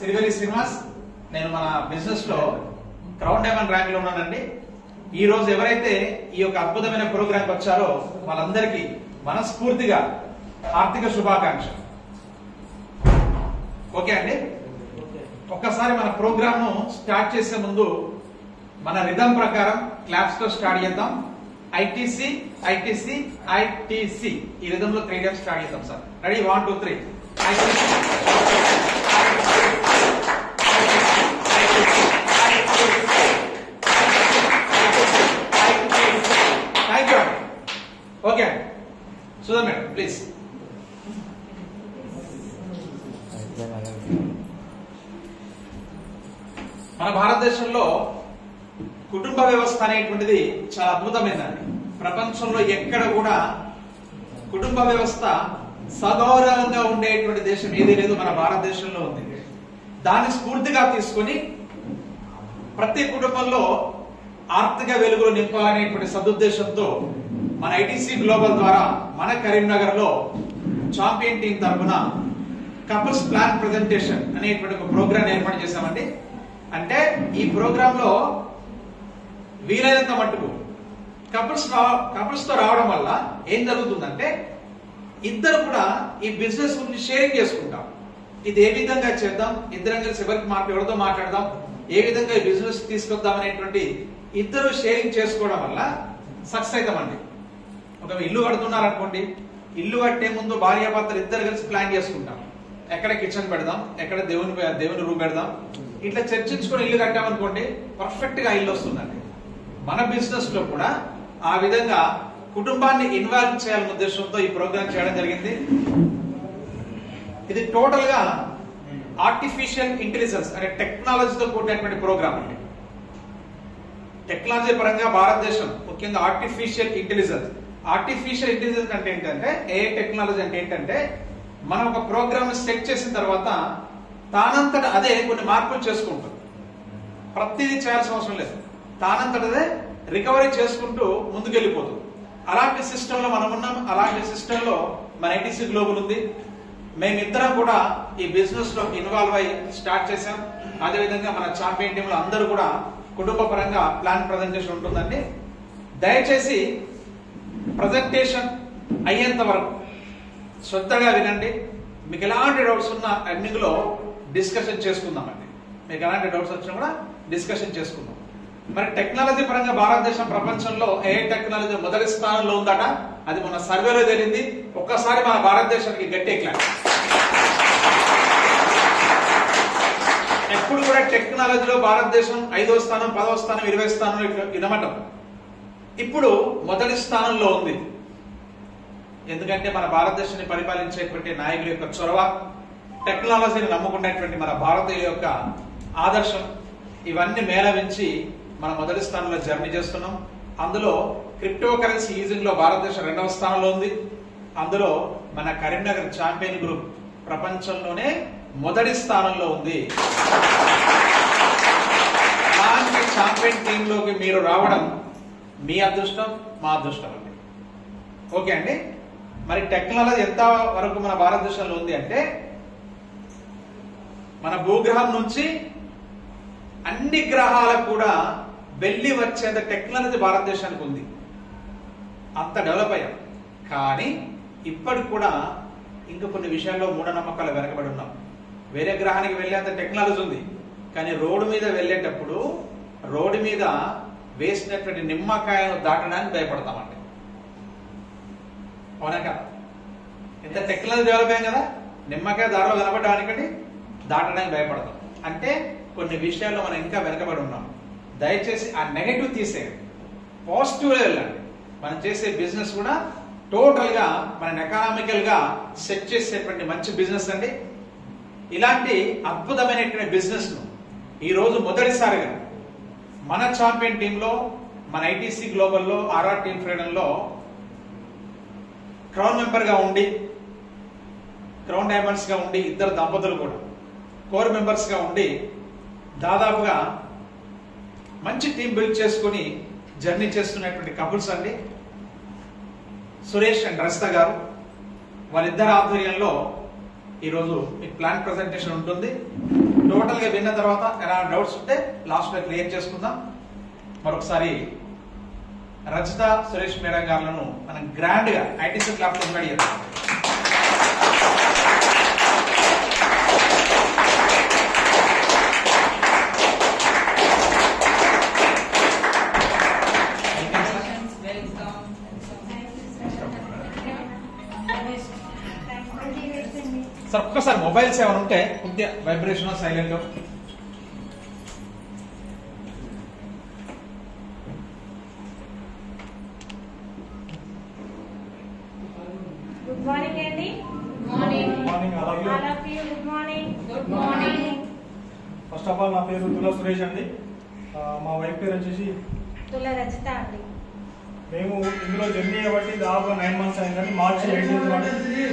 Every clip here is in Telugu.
సిరివెల్లి శ్రీనివాస్ నేను మన బిజినెస్ లో క్రౌన్ డైమండ్ ర్యాంక్ లో ఉన్నానండి ఈ రోజు ఎవరైతే ఈ యొక్క అద్భుతమైన ప్రోగ్రామ్ వచ్చారో వాళ్ళందరికీ మనస్ఫూర్తిగా ఆర్థిక శుభాకాంక్ష ఓకే అండి ఒక్కసారి మన ప్రోగ్రామ్ ను స్టార్ట్ చేసే ముందు మన రిధం ప్రకారం క్లాప్స్ తో స్టార్ట్ చేద్దాం ఐటీసీ ఐటీసీ ఐటీసీ ఈ రిధంలో త్రీ టైమ్స్ స్టార్ట్ చేద్దాం sir ready one two three thank you okay Sudha madam please మన భారతదేశంలో కుటుంబ వ్యవస్థ అనేటువంటిది చాలా అద్భుతమైనదండి ప్రపంచంలో ఎక్కడ కూడా కుటుంబ వ్యవస్థ సగౌరవంగా ఉండేటువంటి దేశం ఏది లేదు మన భారతదేశంలో ఉంది దాన్ని స్ఫూర్తిగా తీసుకొని ప్రతి కుటుంబంలో ఆర్థిక వెలుగులు నింపాలనేటువంటి సదుద్దేశంతో మన ఐటీసీ గ్లోబల్ ద్వారా మన కరీంనగర్ లో చాంపియన్ టీం తరఫున కపుల్స్ ప్లాన్ ప్రెజెంటేషన్ అనేటువంటి ఒక ప్రోగ్రామ్ ఏర్పాటు చేశామండి అంటే ఈ ప్రోగ్రామ్ లో వీలైనంత మట్టుకు కపుల్స్ కపుల్స్ తో రావడం వల్ల ఏం జరుగుతుందంటే ఇద్దరు కూడా ఈ బిజినెస్ గురించి షేరింగ్ చేసుకుంటాం ఇది ఏ విధంగా చేద్దాం ఇద్దరం కలిసి ఎవరికి మాట ఎవరితో మాట్లాడదాం ఏ విధంగా ఈ బిజినెస్ తీసుకొద్దాం అనేటువంటి ఇద్దరు షేరింగ్ చేసుకోవడం వల్ల సక్సెస్ అవుతామండి ఒక ఇల్లు కడుతున్నారు అనుకోండి ఇల్లు కట్టే ముందు భార్యాభర్తలు ఇద్దరు కలిసి ప్లాన్ చేసుకుంటాం ఎక్కడ కిచెన్ పెడదాం ఎక్కడ దేవుని దేవుని రూమ్ పెడదాం ఇట్లా చర్చించుకొని ఇల్లు కట్టామనుకోండి పర్ఫెక్ట్ గా ఇల్లు వస్తుందండి మన బిజినెస్ లో కూడా ఆ విధంగా కుటుంబాన్ని ఇన్వాల్వ్ చేయాలనే ఉద్దేశంతో ఈ ప్రోగ్రామ్ చేయడం జరిగింది ఇది టోటల్ గా ఆర్టిఫిషియల్ ఇంటెలిజెన్స్ అంటే టెక్నాలజీతో కూడినటువంటి ప్రోగ్రామ్ అండి టెక్నాలజీ పరంగా భారతదేశం ముఖ్యంగా ఆర్టిఫిషియల్ ఇంటెలిజెన్స్ ఆర్టిఫిషియల్ ఇంటెలిజెన్స్ అంటే ఏంటంటే ఏ టెక్నాలజీ అంటే ఏంటంటే మనం ఒక ప్రోగ్రామ్ సెట్ చేసిన తర్వాత తానంతట అదే కొన్ని మార్పులు చేసుకుంటుంది ప్రతిదీ చేయాల్సిన అవసరం లేదు తానంతటదే రికవరీ చేసుకుంటూ ముందుకెళ్ళిపోతుంది అలాంటి సిస్టమ్ లో మనం ఉన్నాం అలాంటి సిస్టమ్ లో మన ఐటీసీ గ్లోబల్ ఉంది మేమిద్దరం కూడా ఈ బిజినెస్ లో ఇన్వాల్వ్ అయ్యి స్టార్ట్ చేశాం అదేవిధంగా మన చాంపియన్ టీంలో అందరూ కూడా కుటుంబ పరంగా ప్లాన్ ప్రజెంటేషన్ ఉంటుందండి దయచేసి ప్రజెంటేషన్ అయ్యేంత వరకు శ్రద్ధగా వినండి మీకు ఎలాంటి డౌట్స్ ఉన్నా ఎండింగ్ లో డిస్కషన్ చేసుకుందామండి మీకు ఎలాంటి డౌట్స్ వచ్చినా కూడా డిస్కషన్ చేసుకుందాం మరి టెక్నాలజీ పరంగా భారతదేశం ప్రపంచంలో ఏ టెక్నాలజీ మొదటి స్థానంలో ఉందట అది మన సర్వేలో తేలింది ఒక్కసారి మన భారతదేశానికి గట్టి క్లాస్ ఎప్పుడు కూడా టెక్నాలజీలో భారతదేశం ఐదో స్థానం పదవ స్థానం ఇరవై స్థానం ఇట్లా వినమటం ఇప్పుడు మొదటి స్థానంలో ఉంది ఎందుకంటే మన భారతదేశాన్ని పరిపాలించేటువంటి నాయకుల యొక్క చొరవ టెక్నాలజీని నమ్ముకునేటువంటి మన భారతీయుల యొక్క ఆదర్శం ఇవన్నీ మేళవించి మన మొదటి స్థానంలో జర్నీ చేస్తున్నాం అందులో క్రిప్టో కరెన్సీ యూజింగ్ లో భారతదేశం రెండవ స్థానంలో ఉంది అందులో మన కరీంనగర్ ఛాంపియన్ గ్రూప్ ప్రపంచంలోనే మొదటి స్థానంలో ఉంది అలాంటి ఛాంపియన్ టీమ్ లోకి మీరు రావడం మీ అదృష్టం మా అదృష్టం అండి ఓకే అండి మరి టెక్నాలజీ ఎంత వరకు మన భారతదేశంలో ఉంది అంటే మన భూగ్రహం నుంచి అన్ని గ్రహాలకు కూడా వెళ్ళి వచ్చేంత టెక్నాలజీ భారతదేశానికి ఉంది అంత డెవలప్ అయ్యాం కానీ ఇప్పటికి కూడా ఇంకా కొన్ని విషయాల్లో మూఢనమ్మకాలు వెనకబడి ఉన్నాం వేరే గ్రహానికి వెళ్ళేంత టెక్నాలజీ ఉంది కానీ రోడ్డు మీద వెళ్ళేటప్పుడు రోడ్డు మీద వేసినటువంటి నిమ్మకాయను దాటడానికి భయపడతామండి అవునా కదా ఎంత టెక్నాలజీ డెవలప్ అయ్యాం కదా నిమ్మకాయ దారిలో కనబడడానికండి దాటడానికి భయపడతాం అంటే కొన్ని విషయాల్లో మనం ఇంకా వెనకబడి ఉన్నాం దయచేసి ఆ నెగటివ్ తీసేయండి పాజిటివ్ వెళ్ళండి మనం చేసే బిజినెస్ కూడా టోటల్ గా మన ఎకనామికల్ గా సెట్ చేసేటువంటి మంచి బిజినెస్ అండి ఇలాంటి అద్భుతమైనటువంటి బిజినెస్ ను ఈ రోజు మొదటిసారిగా మన ఛాంపియన్ టీంలో మన ఐటీసీ గ్లోబల్లో ఆర్ఆర్ టీమ్ ఫ్రీడమ్ లో క్రౌన్ మెంబర్ గా ఉండి క్రౌన్ డైమండ్స్ గా ఉండి ఇద్దరు దంపతులు కూడా కోర్ మెంబర్స్ గా ఉండి దాదాపుగా మంచి టీం బిల్డ్ చేసుకుని జర్నీ చేస్తున్నటువంటి కపుల్స్ అండి సురేష్ అండ్ రస్త గారు వాళ్ళిద్దరి ఆధ్వర్యంలో ఈరోజు ఈ ప్లాన్ ప్రజెంటేషన్ ఉంటుంది టోటల్ గా విన్న తర్వాత ఏమైనా డౌట్స్ ఉంటే లాస్ట్ లో క్లియర్ చేసుకుందాం మరొకసారి రజిత సురేష్ మేడం గారులను మనం గ్రాండ్ గా ఐటీసీ క్లాప్ తో ఇన్వైట్ చేద్దాం సార్ ఒక్కసారి మొబైల్స్ ఏమైనా ఉంటే కొద్దిగా వైబ్రేషన్ సైలెంట్ గుడ్ మార్నింగ్ అండి morning all of you. All of you good morning Good morning. First of all నా పేరు తుల సురేష్ అండి ఆ, మా వైఫ్ పేరు వచ్చేసి తుల రచిత అండి మేము ఇందులో జర్నీ అవ్వట్టి దాదాపు నైన్ మంత్స్ అయిందండి మార్చి ఎయిటీన్త్ నాడు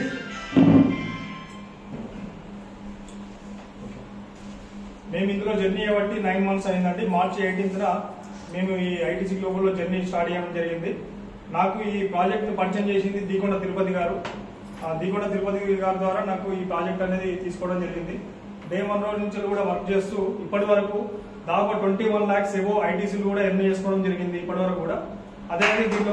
మేము ఇందులో జర్నీ అవ్వట్టి నైన్ మంత్స్ అయిందండి మార్చి ఎయిటీన్త్న మేము ఈ ఐటీసీ గ్లోబల్లో జర్నీ స్టార్ట్ చేయడం జరిగింది నాకు ఈ ప్రాజెక్ట్ పరిచయం చేసింది దీకొండ తిరుపతి గారు ఆ దీకొండ తిరుపతి గారి ద్వారా నాకు ఈ ప్రాజెక్ట్ అనేది తీసుకోవడం జరిగింది డే వన్ రోజు నుంచి కూడా వర్క్ చేస్తూ ఇప్పటి వరకు దాదాపు ట్వంటీ వన్ ల్యాక్స్ ఏవో ఐటీసీలు కూడా ఎర్న్ చేసుకోవడం జరిగింది ఇప్పటి వరకు కూడా అదే దీంట్లో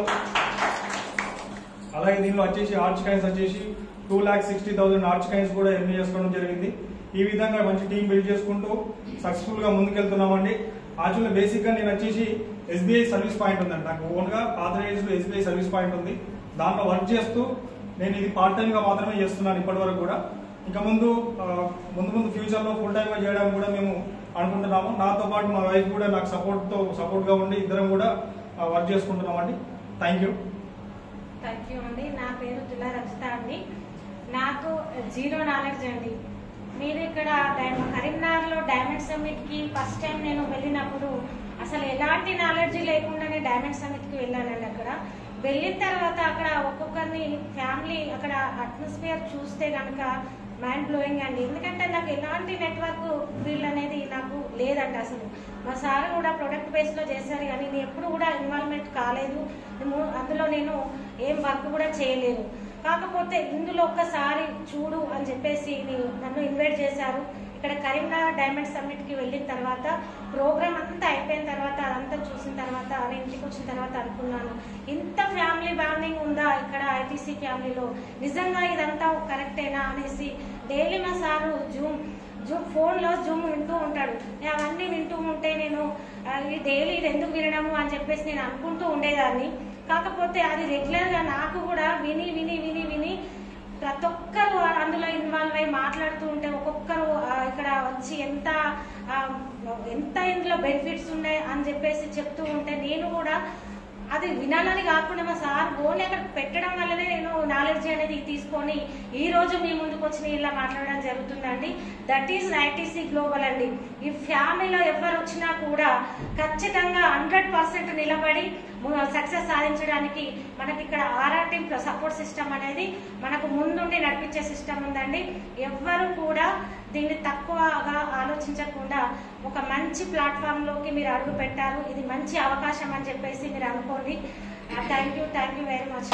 అలాగే దీనిలో వచ్చేసి ఆర్చ్ కాయిన్స్ వచ్చేసి two lakh sixty thousand arch coins కూడా ఎర్న్ చేసుకోవడం జరిగింది ఈ విధంగా మంచి టీం బిల్డ్ చేసుకుంటూ సక్సెస్ఫుల్ గా ముందుకెళ్తున్నామండి యాక్చువల్లీ బేసిక్ గా నేను వచ్చేసి ఎస్బీఐ సర్వీస్ పాయింట్ ఉందండి నాకు ఓన్ గా ఆథరైజ్డ్ ఎస్బీఐ సర్వీస్ పాయింట్ ఉంది దాంట్లో వర్క్ చేస్తూ నేను ఇది పార్ట్ టైం గా మాత్రమే చేస్తున్నాను ఇప్పటి వరకు కూడా ఇంకా ముందు ఆ, ముందు ముందు ఫ్యూచర్ లో ఫుల్ టైం గా చేయడానికి కూడా మేము అనుకుంటున్నాము నాతో పాటు మా వైఫ్ కూడా నాకు సపోర్ట్ తో సపోర్ట్ గా ఉండి ఇద్దరం కూడా వర్క్ చేసుకుంటున్నామండి థ్యాంక్ యూ థ్యాంక్ యూ అండి నా పేరు తుల రచిత అండి నాకు జీరో నాలెడ్జ్ అండి మీరు ఇక్కడ డై- కరీంనగర్లో డైమండ్ సమ్మిట్కి ఫస్ట్ టైం నేను వెళ్ళినప్పుడు అసలు ఎలాంటి నాలెడ్జ్ లేకుండానే డైమండ్ సమ్మిట్కి వెళ్ళానండి అక్కడ వెళ్ళిన తర్వాత అక్కడ ఒక్కొక్కరిని ఫ్యామిలీ అక్కడ అట్మాస్ఫియర్ చూస్తే కనుక మైండ్ బ్లోయింగ్ అండి ఎందుకంటే నాకు ఎలాంటి నెట్వర్క్ ఫీల్డ్ అనేది నాకు లేదండి అసలు మా సార్ కూడా ప్రొడక్ట్ బేస్లో చేశారు కానీ నేను ఎప్పుడు కూడా ఇన్వాల్వ్మెంట్ కాలేదు నేను- అందులో నేను ఏం వర్క్ కూడా చేయలేదు కాకపోతే ఇందులో ఒక్కసారి చూడు అని చెప్పేసి నీ- నన్ను ఇన్వైట్ చేశారు ఇక్కడ కరీంనగర్ డైమండ్ సమ్మిట్ కి వెళ్ళిన తర్వాత ప్రోగ్రామ్ అంతా అయిపోయిన తర్వాత అదంతా చూసిన తర్వాత నేను ఇంటికి వచ్చిన తర్వాత అనుకున్నాను ఇంత ఫ్యామిలీ బాండింగ్ ఉందా ఇక్కడ ఐటీసీ ఫ్యామిలీలో నిజంగా ఇదంతా కరెక్టేనా అనేసి డైలీ మా సారు జూమ్ జూమ్ ఫోన్లో జూమ్ వింటూ ఉంటాడు నేను అవన్నీ వింటూ ఉంటే నేను ఆ, ఈ డైలీ ఇది ఎందుకు వినడము అని చెప్పేసి నేను అనుకుంటూ ఉండేదాన్ని కాకపోతే అది రెగ్యులర్గా నాకు కూడా విని విని విని విని ప్రతి ఒక్కరు అందులో ఇన్వాల్వ్ అయ్యి మాట్లాడుతూ ఉంటే ఒక్కొక్కరు ఆ, ఇక్కడ వచ్చి ఎంత ఆ, ఎంత ఇందులో బెనిఫిట్స్ ఉన్నాయి అని చెప్పేసి చెప్తూ ఉంటే నేను కూడా అది వినాలని కాకుండా మా సార్ ఓన్లీ అక్కడ పెట్టడం వల్లనే నేను నాలెడ్జ్ అనేది తీసుకొని ఈ రోజు మీ ముందుకు వచ్చి నేను ఇలా మాట్లాడడం జరుగుతుందండి దట్ ఈస్ ఐటీసీ గ్లోబల్ అండి ఈ ఫ్యామిలీలో ఎవరు వచ్చినా కూడా ఖచ్చితంగా హండ్రెడ్ పర్సెంట్ నిలబడి సక్సెస్ సాధించడానికి మనకి ఇక్కడ ఆర్ఆర్ టీమ్ సపోర్ట్ సిస్టమ్ అనేది మనకు ముందుండి నడిపించే సిస్టమ్ ఉందండి ఎవ్వరు కూడా దీన్ని తక్కువగా ఆలోచించకుండా ఒక మంచి ప్లాట్ఫామ్ లోకి మీరు అడుగు పెట్టారు ఇది మంచి అవకాశం అని చెప్పేసి మీరు అనుకోండి thank you thank you very much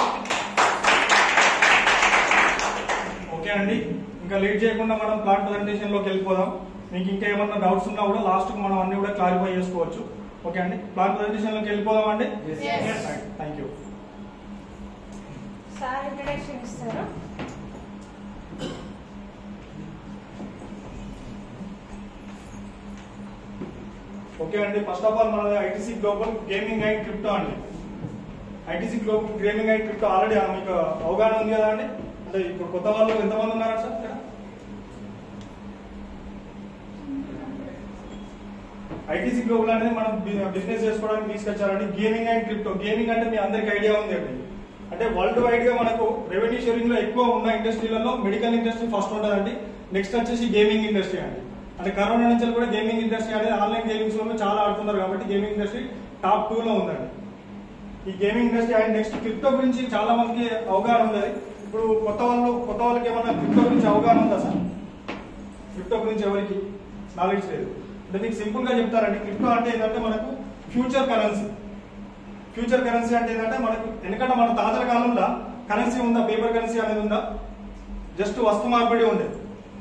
okay అండి ఇంకా లేట్ చేయకుండా మనం ప్లాట్ ప్రజెంటేషన్ లోకి వెళ్ళిపోదాం మీకు ఇంకా ఏమన్నా డౌట్స్ ఉన్నా కూడా లాస్ట్ కు మనం అన్ని కూడా క్లారిఫై చేసుకోవచ్చు ఓకే అండి ప్లాట్ ప్రజెంటేషన్ లోకి వెళ్ళిపోదాం అండి Yes. Thank you sir introduction ఇస్తారు ఓకే అండి ఫస్ట్ ఆఫ్ ఆల్ మన ITC global gaming and crypto అండి ITC global gaming and crypto already మీకు అవగాహన ఉంది కదా అండి అంటే ఇప్పుడు కొత్త వాళ్ళు ఎంతమంది ఉన్నారా సార్ ఇక్కడ ఐటీసీ గ్లోబల్ అనేది మనం బిజినెస్ చేసుకోవడానికి తీసుకొచ్చారండి గేమింగ్ అండ్ క్రిప్టో గేమింగ్ అంటే మీ అందరికి ఐడియా ఉంది అండి అంటే వరల్డ్ వైడ్ గా మనకు రెవెన్యూ షేరింగ్ లో ఎక్కువ ఉన్న ఇండస్ట్రీలలో మెడికల్ ఇండస్ట్రీ ఫస్ట్ ఉంటుందండి నెక్స్ట్ వచ్చేసి గేమింగ్ ఇండస్ట్రీ అండి అంటే కరోనా నుంచి కూడా గేమింగ్ ఇండస్ట్రీ అనేది ఆన్లైన్ గేమింగ్స్ లో చాలా ఆడుతున్నారు కాబట్టి గేమింగ్ ఇండస్ట్రీ టాప్ టూ లో ఉందండి ఈ gaming industry and next crypto గురించి చాలా మందికి అవగాహన ఉంది ఇప్పుడు కొత్త వాళ్ళు కొత్త వాళ్ళకి ఏమన్నా క్రిప్టో గురించి అవగాహన ఉందా సార్ క్రిప్టో గురించి ఎవరికి నాలెడ్జ్ లేదు అంటే మీకు సింపుల్ గా చెప్తారండి క్రిప్టో అంటే ఏంటంటే మనకు ఫ్యూచర్ కరెన్సీ ఫ్యూచర్ కరెన్సీ అంటే ఏంటంటే మనకు ఎందుకంటే మన తాతల కాలంలో కరెన్సీ ఉందా పేపర్ కరెన్సీ అనేది ఉందా జస్ట్ వస్తు మార్పిడి ఉండేది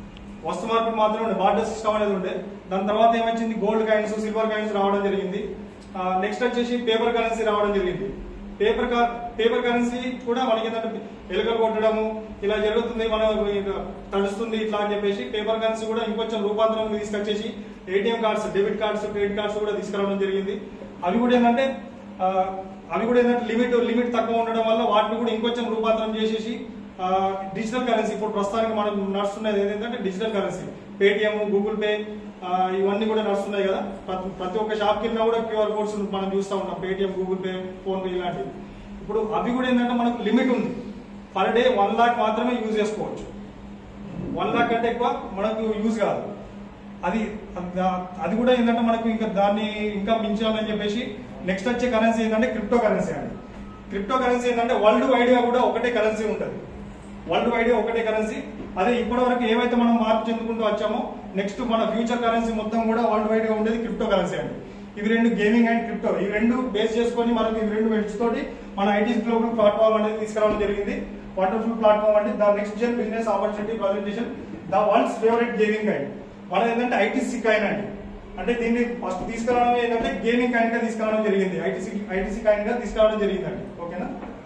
వస్తు మార్పిడి మాత్రమే ఉండే బార్టర్ సిస్టమ్ అనేది ఉండే దాని తర్వాత ఏమొచ్చింది గోల్డ్ కాయిన్స్ సిల్వర్ కాయిన్స్ రావడం జరిగింది నెక్స్ట్ వచ్చేసి పేపర్ కరెన్సీ రావడం జరిగింది పేపర్ పేపర్ కరెన్సీ కూడా మనకి ఏంటంటే ఎలుకలు కొట్టడము ఇలా జరుగుతుంది మనం ఇక తడుస్తుంది ఇట్లా అని చెప్పేసి పేపర్ కరెన్సీ కూడా ఇంకొంచెం రూపాంతరం తీసుకొచ్చేసి ATM cards debit cards credit cards కూడా తీసుకురావడం జరిగింది అవి కూడా ఏంటంటే ఆ, అవి కూడా ఏంటంటే లిమిట్ లిమిట్ తక్కువ ఉండడం వల్ల వాటిని కూడా ఇంకొంచెం రూపాంతరం చేసేసి ఆ, డిజిటల్ కరెన్సీ ఇప్పుడు ప్రస్తుతానికి మనం నడుస్తున్నది ఏంటంటే digital currency Paytm Google Pay ఆ, ఇవన్నీ కూడా నడుస్తున్నాయి కదా ప్రతి ప్రతి ఒక్క షాప్ కింద కూడా క్యూఆర్ కోడ్స్ మనం చూస్తూ ఉంటాం Paytm Google pay PhonePe ఇలాంటివి ఇప్పుడు అవి కూడా ఏంటంటే మనకు లిమిట్ ఉంది పర్ డే వన్ లాక్ మాత్రమే యూజ్ చేసుకోవచ్చు వన్ లాక్ కంటే ఎక్కువ మనకు యూజ్ కాదు అది అది కూడా ఏంటంటే మనకు ఇంకా దాన్ని ఇంకా మించాలని చెప్పేసి నెక్స్ట్ వచ్చే కరెన్సీ ఏంటంటే క్రిప్టో కరెన్సీ అండి క్రిప్టో కరెన్సీ ఏంటంటే వరల్డ్ వైడ్ గా కూడా ఒకటే కరెన్సీ ఉంటుంది వరల్డ్ వైడ్ గా ఒకటే కరెన్సీ అదే ఇప్పటి వరకు ఏవైతే మనం మార్పు చెందుకుంటూ వచ్చామో నెక్స్ట్ మన ఫ్యూచర్ కరెన్సీ మొత్తం కూడా వరల్డ్ వైడ్ గా ఉండేది క్రిప్టో కరెన్సీ అండి ఇవి రెండు గేమింగ్ అండ్ క్రిప్టో ఈ రెండు బేస్ చేసుకొని మనకి ఇవి రెండు వెంట్స్ తోటి మన ఐటీ గ్లోబల్ ప్లాట్ఫామ్ అనేది తీసుకురావడం జరిగింది వండర్ఫుల్ ప్లాట్ఫామ్ అంటే the next gen business opportunity presentation the world's favourite gaming kind మన ఏంటంటే ఐటీసీ కైన్ అండి అంటే దీన్ని ఫస్ట్ తీసుకురావడం ఏంటంటే గేమింగ్ కైండ్ గా తీసుకురావడం జరిగింది ఐటీసీ ఐటీసీ కైండ్ గా తీసుకురావడం జరిగిందండి ఓకేనా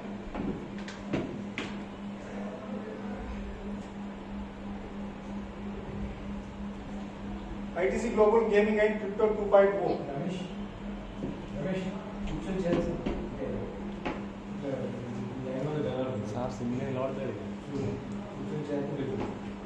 ITC global gaming and crypto two point four Ramesh Ramesh కూర్చొని చేయాల్సి సార్ సిగ్నల్ నిలబడతాడు కూర్చొని చేయాల్సి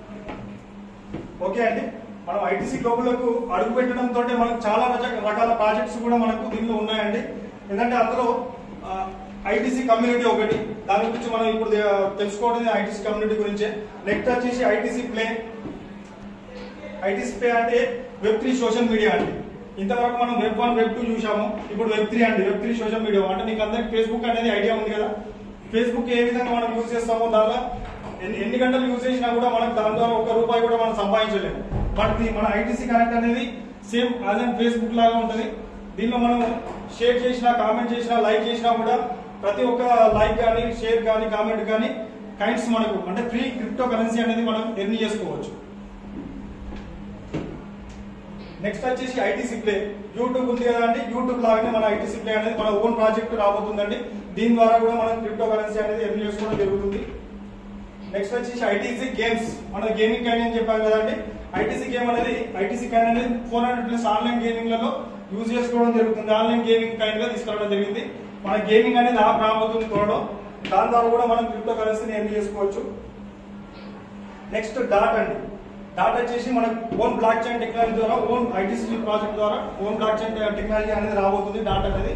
ఓకే అండి మనం ఐటీసీ గ్లోబల్కు అడుగు పెట్టడం తోటే మనకు చాలా రచ- రకాల ప్రాజెక్ట్స్ కూడా మనకు దీనిలో ఉన్నాయండి ఎందుకంటే అందులో ఐటీసీ కమ్యూనిటీ ఒకటి దాని గురించి మనం ఇప్పుడు దే- తెలుసుకోవడం ఐటీసీ కమ్యూనిటీ గురించే నెక్స్ట్ వచ్చేసి ఐటీసీ ప్లే ఐటీసీ ప్లే అంటే వెబ్ త్రీ సోషల్ మీడియా అండి ఇంతవరకు మనం వెబ్ వన్ వెబ్ టూ చూసాము ఇప్పుడు వెబ్ త్రీ అండి వెబ్ త్రీ సోషల్ మీడియా అంటే మీకు అందరికి ఫేస్బుక్ అనేది ఐడియా ఉంది కదా ఫేస్బుక్ ఏ విధంగా మనం యూజ్ చేస్తామో దానిలో ఎన్ని ఎన్ని గంటలు యూజ్ చేసినా కూడా మనకు దాని ద్వారా ఒక రూపాయి కూడా మనం సంపాదించలేము బట్ ఇది మన ఐటీసీ కనెక్ట్ అనేది సేమ్ యాజ్ అండ్ ఫేస్బుక్ లాగా ఉంటుంది దీనిలో మనం షేర్ చేసినా కామెంట్ చేసినా లైక్ చేసినా కూడా ప్రతి ఒక్క లైక్ కానీ షేర్ కానీ కామెంట్ కానీ కైండ్స్ మనకు అంటే ఫ్రీ క్రిప్టో కరెన్సీ అనేది మనం ఎర్న్ చేసుకోవచ్చు నెక్స్ట్ వచ్చేసి ఐటీసీ ప్లే యూట్యూబ్ ఉంది కదా అండి యూట్యూబ్ లాగానే మన ఐటీసీ ప్లే అనేది మన ఓన్ ప్రాజెక్ట్ రాబోతుందండి దీని ద్వారా కూడా మనం క్రిప్టో కరెన్సీ అనేది ఎర్న్ చేసుకోవడం జరుగుతుంది నెక్స్ట్ వచ్చేసి ఐటీసీ గేమ్స్ మన గేమింగ్ కైన్ అని చెప్పాం కదండి ఐటీసీ గేమ్ అనేది ఐటీసీ కైన్ అనేది four hundred plus online gaming లలో యూజ్ చేసుకోవడం జరుగుతుంది ఆన్లైన్ గేమింగ్ కైన్ గా తీసుకురావడం జరిగింది మన గేమింగ్ అనేది యాప్ రాబోతుంది త్వరలో దాని ద్వారా కూడా మనం క్రిప్టో కరెన్సీని ఎర్న్ చేసుకోవచ్చు నెక్స్ట్ డాట్ అండి డాట్ వచ్చేసి మన ఓన్ బ్లాక్ చైన్ టెక్నాలజీ ద్వారా ఓన్ ఐటీసీ ప్రాజెక్ట్ ద్వారా ఓన్ బ్లాక్ చైన్ టెక్నాలజీ అనేది రాబోతుంది డాట్ అనేది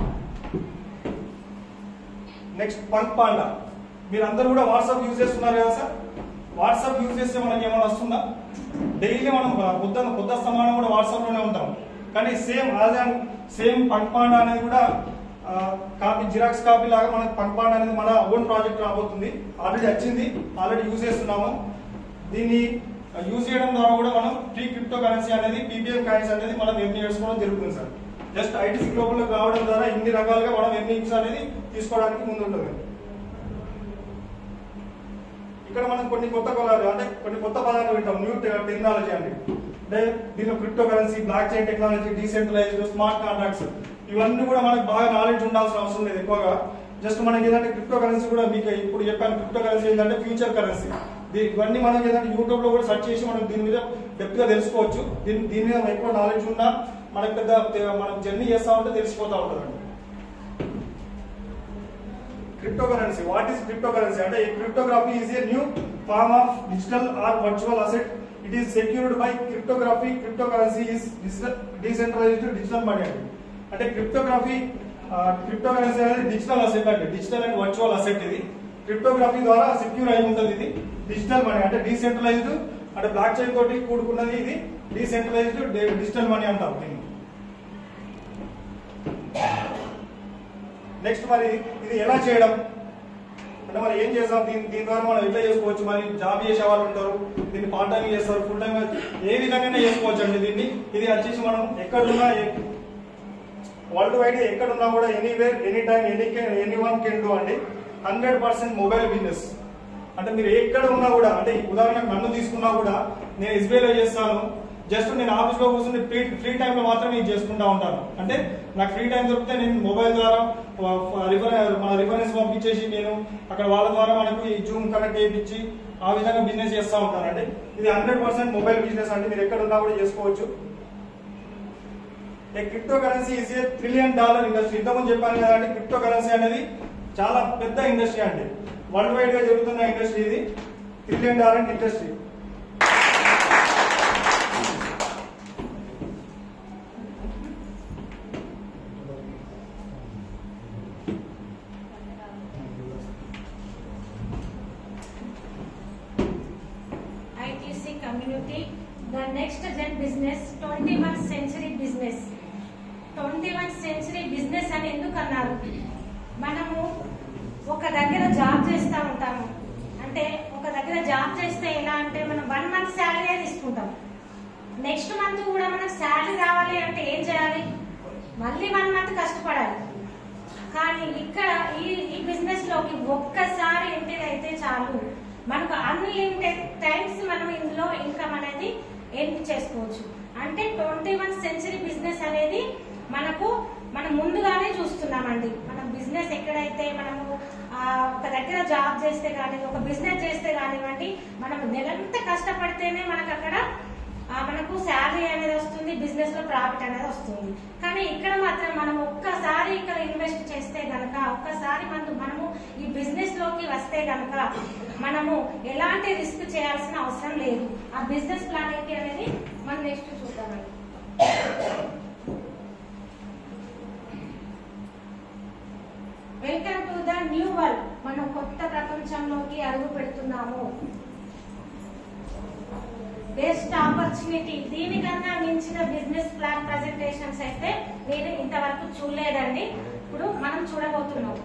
నెక్స్ట్ పంక్ పాండా మీరు అందరూ కూడా వాట్సాప్ యూజ్ చేస్తున్నారు కదా సార్ వాట్సాప్ యూజ్ చేస్తే మనకి ఏమైనా వస్తుందా డైలీ మనం పొద్దున్న పొద్దు సమానం కూడా వాట్సాప్ లోనే ఉంటాం కానీ same as and same punk panda అనేది కూడా ఆ, కాపీ జిరాక్స్ కాపీ లాగా మనకి పంక్ పాండా అనేది మన ఓన్ ప్రాజెక్ట్ రాబోతుంది ఆల్రెడీ వచ్చింది ఆల్రెడీ యూజ్ చేస్తున్నాము దీన్ని యూజ్ చేయడం ద్వారా కూడా మనం ఫ్రీ క్రిప్టో కరెన్సీ అనేది పీపీఎం కాయిన్స్ అనేది మనం ఎర్న్ చేసుకోవడం జరుగుతుంది సార్ జస్ట్ ఐటీసీ గ్లోబల్ లో రావడం ద్వారా ఇన్ని రకాలుగా మనం ఎర్నింగ్స్ అనేది తీసుకోవడానికి ముందుంటుంది ఇక్కడ మనం కొన్ని కొత్త పదాలు అంటే కొన్ని కొత్త పదాలు వింటాం న్యూ టెక్నాలజీ అండి అంటే దీనిలో crypto currency blockchain technology decentralized smart contracts ఇవన్నీ కూడా మనకు బాగా నాలెడ్జ్ ఉండాల్సిన అవసరం లేదు ఎక్కువగా జస్ట్ మనకి ఏదంటే క్రిప్టో కరెన్సీ కూడా మీకు ఇప్పుడు చెప్పాను క్రిప్టో కరెన్సీ ఏంటంటే ఫ్యూచర్ కరెన్సీ ఇవన్నీ మనం ఏదంటే యూట్యూబ్ లో కూడా సెర్చ్ చేసి మనం దీని మీద డెప్త్ గా తెలుసుకోవచ్చు దీని దీని మీద ఎక్కువ నాలెడ్జ్ ఉన్నా మనకి పెద్ద మనం జర్నీ చేస్తా ఉంటే తెలిసిపోతా ఉంటుందండి cryptocurrency what is cryptocurrency అంటే cryptography is a new form of digital or virtual asset it is secured by cryptography cryptocurrency is digital- decentralized digital money అండి అంటే cryptography క్రిప్టోకరెన్సీ అనేది డిజిటల్ అసెట్ అండి డిజిటల్ అండ్ వర్చువల్ అసెట్ ఇది క్రిప్టోగ్రఫీ ద్వారా సెక్యూర్ అయి ఉంటుంది ఇది డిజిటల్ మనీ అంటే డీసెంట్రలైజ్డ్ అంటే బ్లాక్ చైన్ తోటి కూడుకున్నది ఇది డీసెంట్రలైజ్డ్ డిజిటల్ మనీ అంటాం దీన్ని నెక్స్ట్ మరి ఇది ఎలా చేయడం అంటే మరి ఏం చేస్తాం దీని దీని ద్వారా మనం ఎట్లా చేసుకోవచ్చు మరి జాబ్ చేసే వాళ్ళు ఉంటారు దీన్ని పార్ట్ టైం చేస్తారు ఫుల్ టైం ఏ విధంగా చేసుకోవచ్చు అండి దీన్ని ఇది వచ్చేసి మనం ఎక్కడున్నా వరల్డ్ వైడ్ ఎక్కడున్నా కూడా anywhere any time any any one can do అండి హండ్రెడ్ పర్సెంట్ మొబైల్ బిజినెస్ అంటే మీరు ఎక్కడ ఉన్నా కూడా అంటే ఉదాహరణకు నన్ను తీసుకున్నా కూడా నేను ఎస్బీఐలో చేస్తాను జస్ట్ నేను ఆఫీస్ లో కూర్చుని ఫ్రీ ఫ్రీ టైంలో మాత్రమే ఇది చేసుకుంటా ఉంటాను అంటే నాకు ఫ్రీ టైం దొరికితే నేను మొబైల్ ద్వారా రిఫర్ మన రిఫరెన్స్ పంపించేసి నేను అక్కడ వాళ్ళ ద్వారా మనకు ఈ జూమ్ కనెక్ట్ చేయించి ఆ విధంగా బిజినెస్ చేస్తూ ఉంటాను అండి ఇది హండ్రెడ్ పర్సెంట్ మొబైల్ బిజినెస్ అంటే మీరు ఎక్కడ ఉన్నా కూడా చేసుకోవచ్చు crypto currency is a trillion dollar industry ఇంతకుముందు చెప్పాను కదండి క్రిప్టో కరెన్సీ అనేది చాలా పెద్ద ఇండస్ట్రీ అండి వరల్డ్ వైడ్ గా జరుగుతున్న ఇండస్ట్రీ ఇది trillion dollar industry ITC community, the next gen business, 21st century business. 21st century business అని ఎందుకు అన్నారు మనము ఒక దగ్గర జాబ్ చేస్తూ ఉంటాము అంటే ఒక దగ్గర జాబ్ చేస్తే ఎలా అంటే మనం వన్ మంత్ శాలరీ తీసుకుంటాం నెక్స్ట్ మంత్ కూడా మనకు శాలరీ రావాలి అంటే ఏం చేయాలి మళ్ళీ వన్ మంత్ కష్టపడాలి కానీ ఇక్కడ ఈ ఈ బిజినెస్ లోకి ఒక్కసారి ఎంటర్ అయితే చాలు మనకు అన్లిమిటెడ్ టైమ్స్ మనం ఇందులో ఇన్కమ్ అనేది ఎర్న్ చేసుకోవచ్చు అంటే ట్వంటీ వన్ సెంచరీ బిజినెస్ అనేది మనకు మనం ముందుగానే చూస్తున్నామండి మనం బిజినెస్ ఎక్కడైతే మనము ఆ, ఒక దగ్గర జాబ్ చేస్తే కానీ ఒక బిజినెస్ చేస్తే కానివ్వండి మనం నెలంతా కష్టపడితేనే మనకు అక్కడ ఆ, మనకు శాలరీ అనేది వస్తుంది బిజినెస్ లో ప్రాఫిట్ అనేది వస్తుంది కానీ ఇక్కడ మాత్రం మనం ఒక్కసారి ఇక్కడ ఇన్వెస్ట్ చేస్తే గనక ఒక్కసారి మనం మనము ఈ బిజినెస్ లోకి వస్తే గనక మనము ఎలాంటి రిస్క్ చేయాల్సిన అవసరం లేదు ఆ బిజినెస్ ప్లాన్ ఏంటి అనేది మనం నెక్స్ట్ చూద్దామండి welcome to the new world మనం కొత్త ప్రపంచంలోకి అడుగు పెడుతున్నాము బెస్ట్ ఆపర్చునిటీ దీనికన్నా మించిన బిజినెస్ ప్లాన్ ప్రజెంటేషన్స్ అయితే నేను ఇంతవరకు చూడలేదండి ఇప్పుడు మనం చూడబోతున్నాం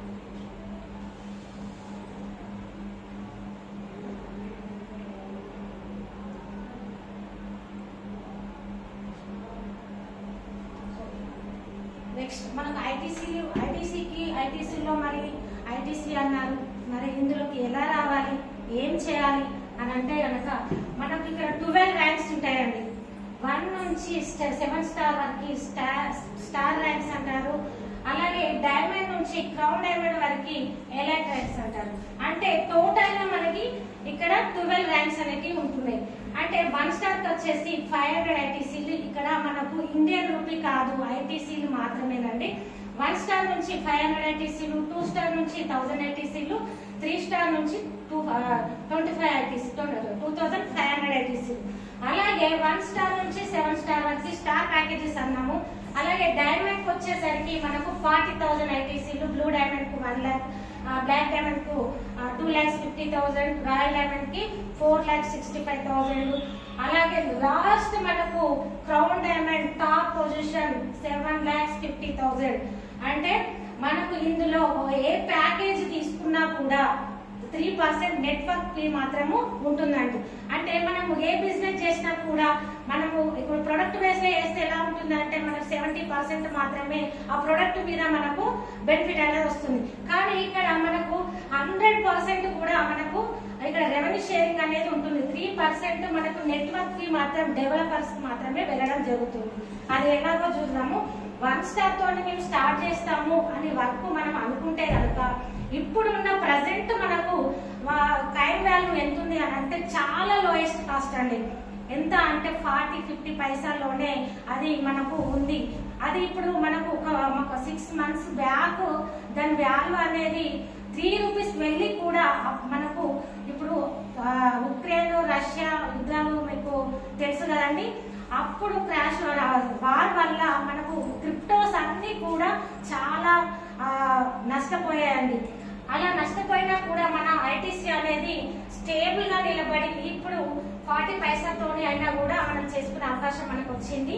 నెక్స్ట్ మనకు ఐటీసీ ఐటీసీకి ఐటీసీలో మరి ఐటీసీ అన్నారు మరి ఇందులోకి ఎలా రావాలి ఏం చేయాలి అని అంటే కనుక మనకి ఇక్కడ ట్వెల్వ్ ర్యాంక్స్ ఉంటాయండి వన్ నుంచి సెవెన్ స్టార్ వరకు స్టార్ స్టార్ ర్యాంక్స్ అంటారు అలాగే డైమండ్ నుంచి క్రౌన్ డైమండ్ వరకు ఎలైట్ ర్యాంక్స్ అంటారు అంటే టోటల్ గా మనకి ఇక్కడ ట్వెల్వ్ ర్యాంక్స్ అనేవి ఉంటున్నాయి అంటే వన్ స్టార్ వచ్చేసి ఫైవ్ హండ్రెడ్ ఐటీసీలు ఇక్కడ మనకు ఇండియన్ రూపీ కాదు ఐటీసీలు మాత్రమేనండి వన్ స్టార్ నుంచి ఫైవ్ హండ్రెడ్ ఐటీసీలు టూ స్టార్ నుంచి థౌసండ్ ఐటీసీలు త్రీ స్టార్ నుంచి two twenty five ITC two thousand five hundred ఐటీసీలు అలాగే వన్ స్టార్ నుంచి సెవెన్ స్టార్ వరకు స్టార్ ప్యాకేజెస్ అన్నాము అలాగే డైమండ్ కు వచ్చేసరికి మనకు ఫార్టీ థౌసండ్ ఐటీసీలు బ్లూ డైమండ్ కు వన్ ల్యాక్ బ్లాక్ డైమండ్ కు two lakhs fifty thousand royal diamond కి four lakhs sixty five thousand అలాగే లాస్ట్ మనకు crown diamond top position seven lakhs fifty thousand అంటే మనకు ఇందులో ఏ ప్యాకేజ్ తీసుకున్నా కూడా త్రీ పర్సెంట్ నెట్వర్క్ ఫీ మాత్రము ఉంటుందండి అంటే మనము ఏ బిజినెస్ చేసినా కూడా మనము ఇప్పుడు ప్రొడక్ట్ బేస్ లో వేస్తే ఎలా ఉంటుంది అంటే మనకు సెవెంటీ పర్సెంట్ మాత్రమే ఆ ప్రొడక్ట్ మీద మనకు బెనిఫిట్ అనేది వస్తుంది కానీ ఇక్కడ మనకు హండ్రెడ్ పర్సెంట్ కూడా మనకు ఇక్కడ రెవెన్యూ షేరింగ్ అనేది ఉంటుంది త్రీ పర్సెంట్ మనకు నెట్వర్క్ ఫీ మాత్రం డెవలపర్స్ మాత్రమే వెళ్ళడం జరుగుతుంది అది ఎలాగో చూద్దాము వన్ స్టార్ తోని మేము స్టార్ట్ చేస్తాము అని వర్క్ మనం అనుకుంటే కనుక ఇప్పుడున్న ప్రజెంట్ మనకు కైన్ వాల్యూ ఎంత ఉంది అని అంటే చాలా లోయెస్ట్ కాస్ట్ అండి ఎంత అంటే ఫార్టీ ఫిఫ్టీ పైసాల్లోనే అది మనకు ఉంది అది ఇప్పుడు మనకు ఒక ఒక సిక్స్ మంత్స్ బ్యాక్ దాని వాల్యూ అనేది త్రీ రూపీస్ వెళ్ళి కూడా మనకు ఇప్పుడు ఆ, ఉక్రెయిన్ రష్యా యుద్ధాలు మీకు తెలుసు కదండి అప్పుడు క్రాష్ వార్ వల్ల మనకు క్రిప్టోస్ అన్ని కూడా చాలా ఆ, నష్టపోయాయండి అలా నష్టపోయినా కూడా మన ఐటీసీ అనేది స్టేబుల్ గా నిలబడి ఇప్పుడు ఫార్టీ పైసాతోని అయినా కూడా మనం చేసుకునే అవకాశం మనకు వచ్చింది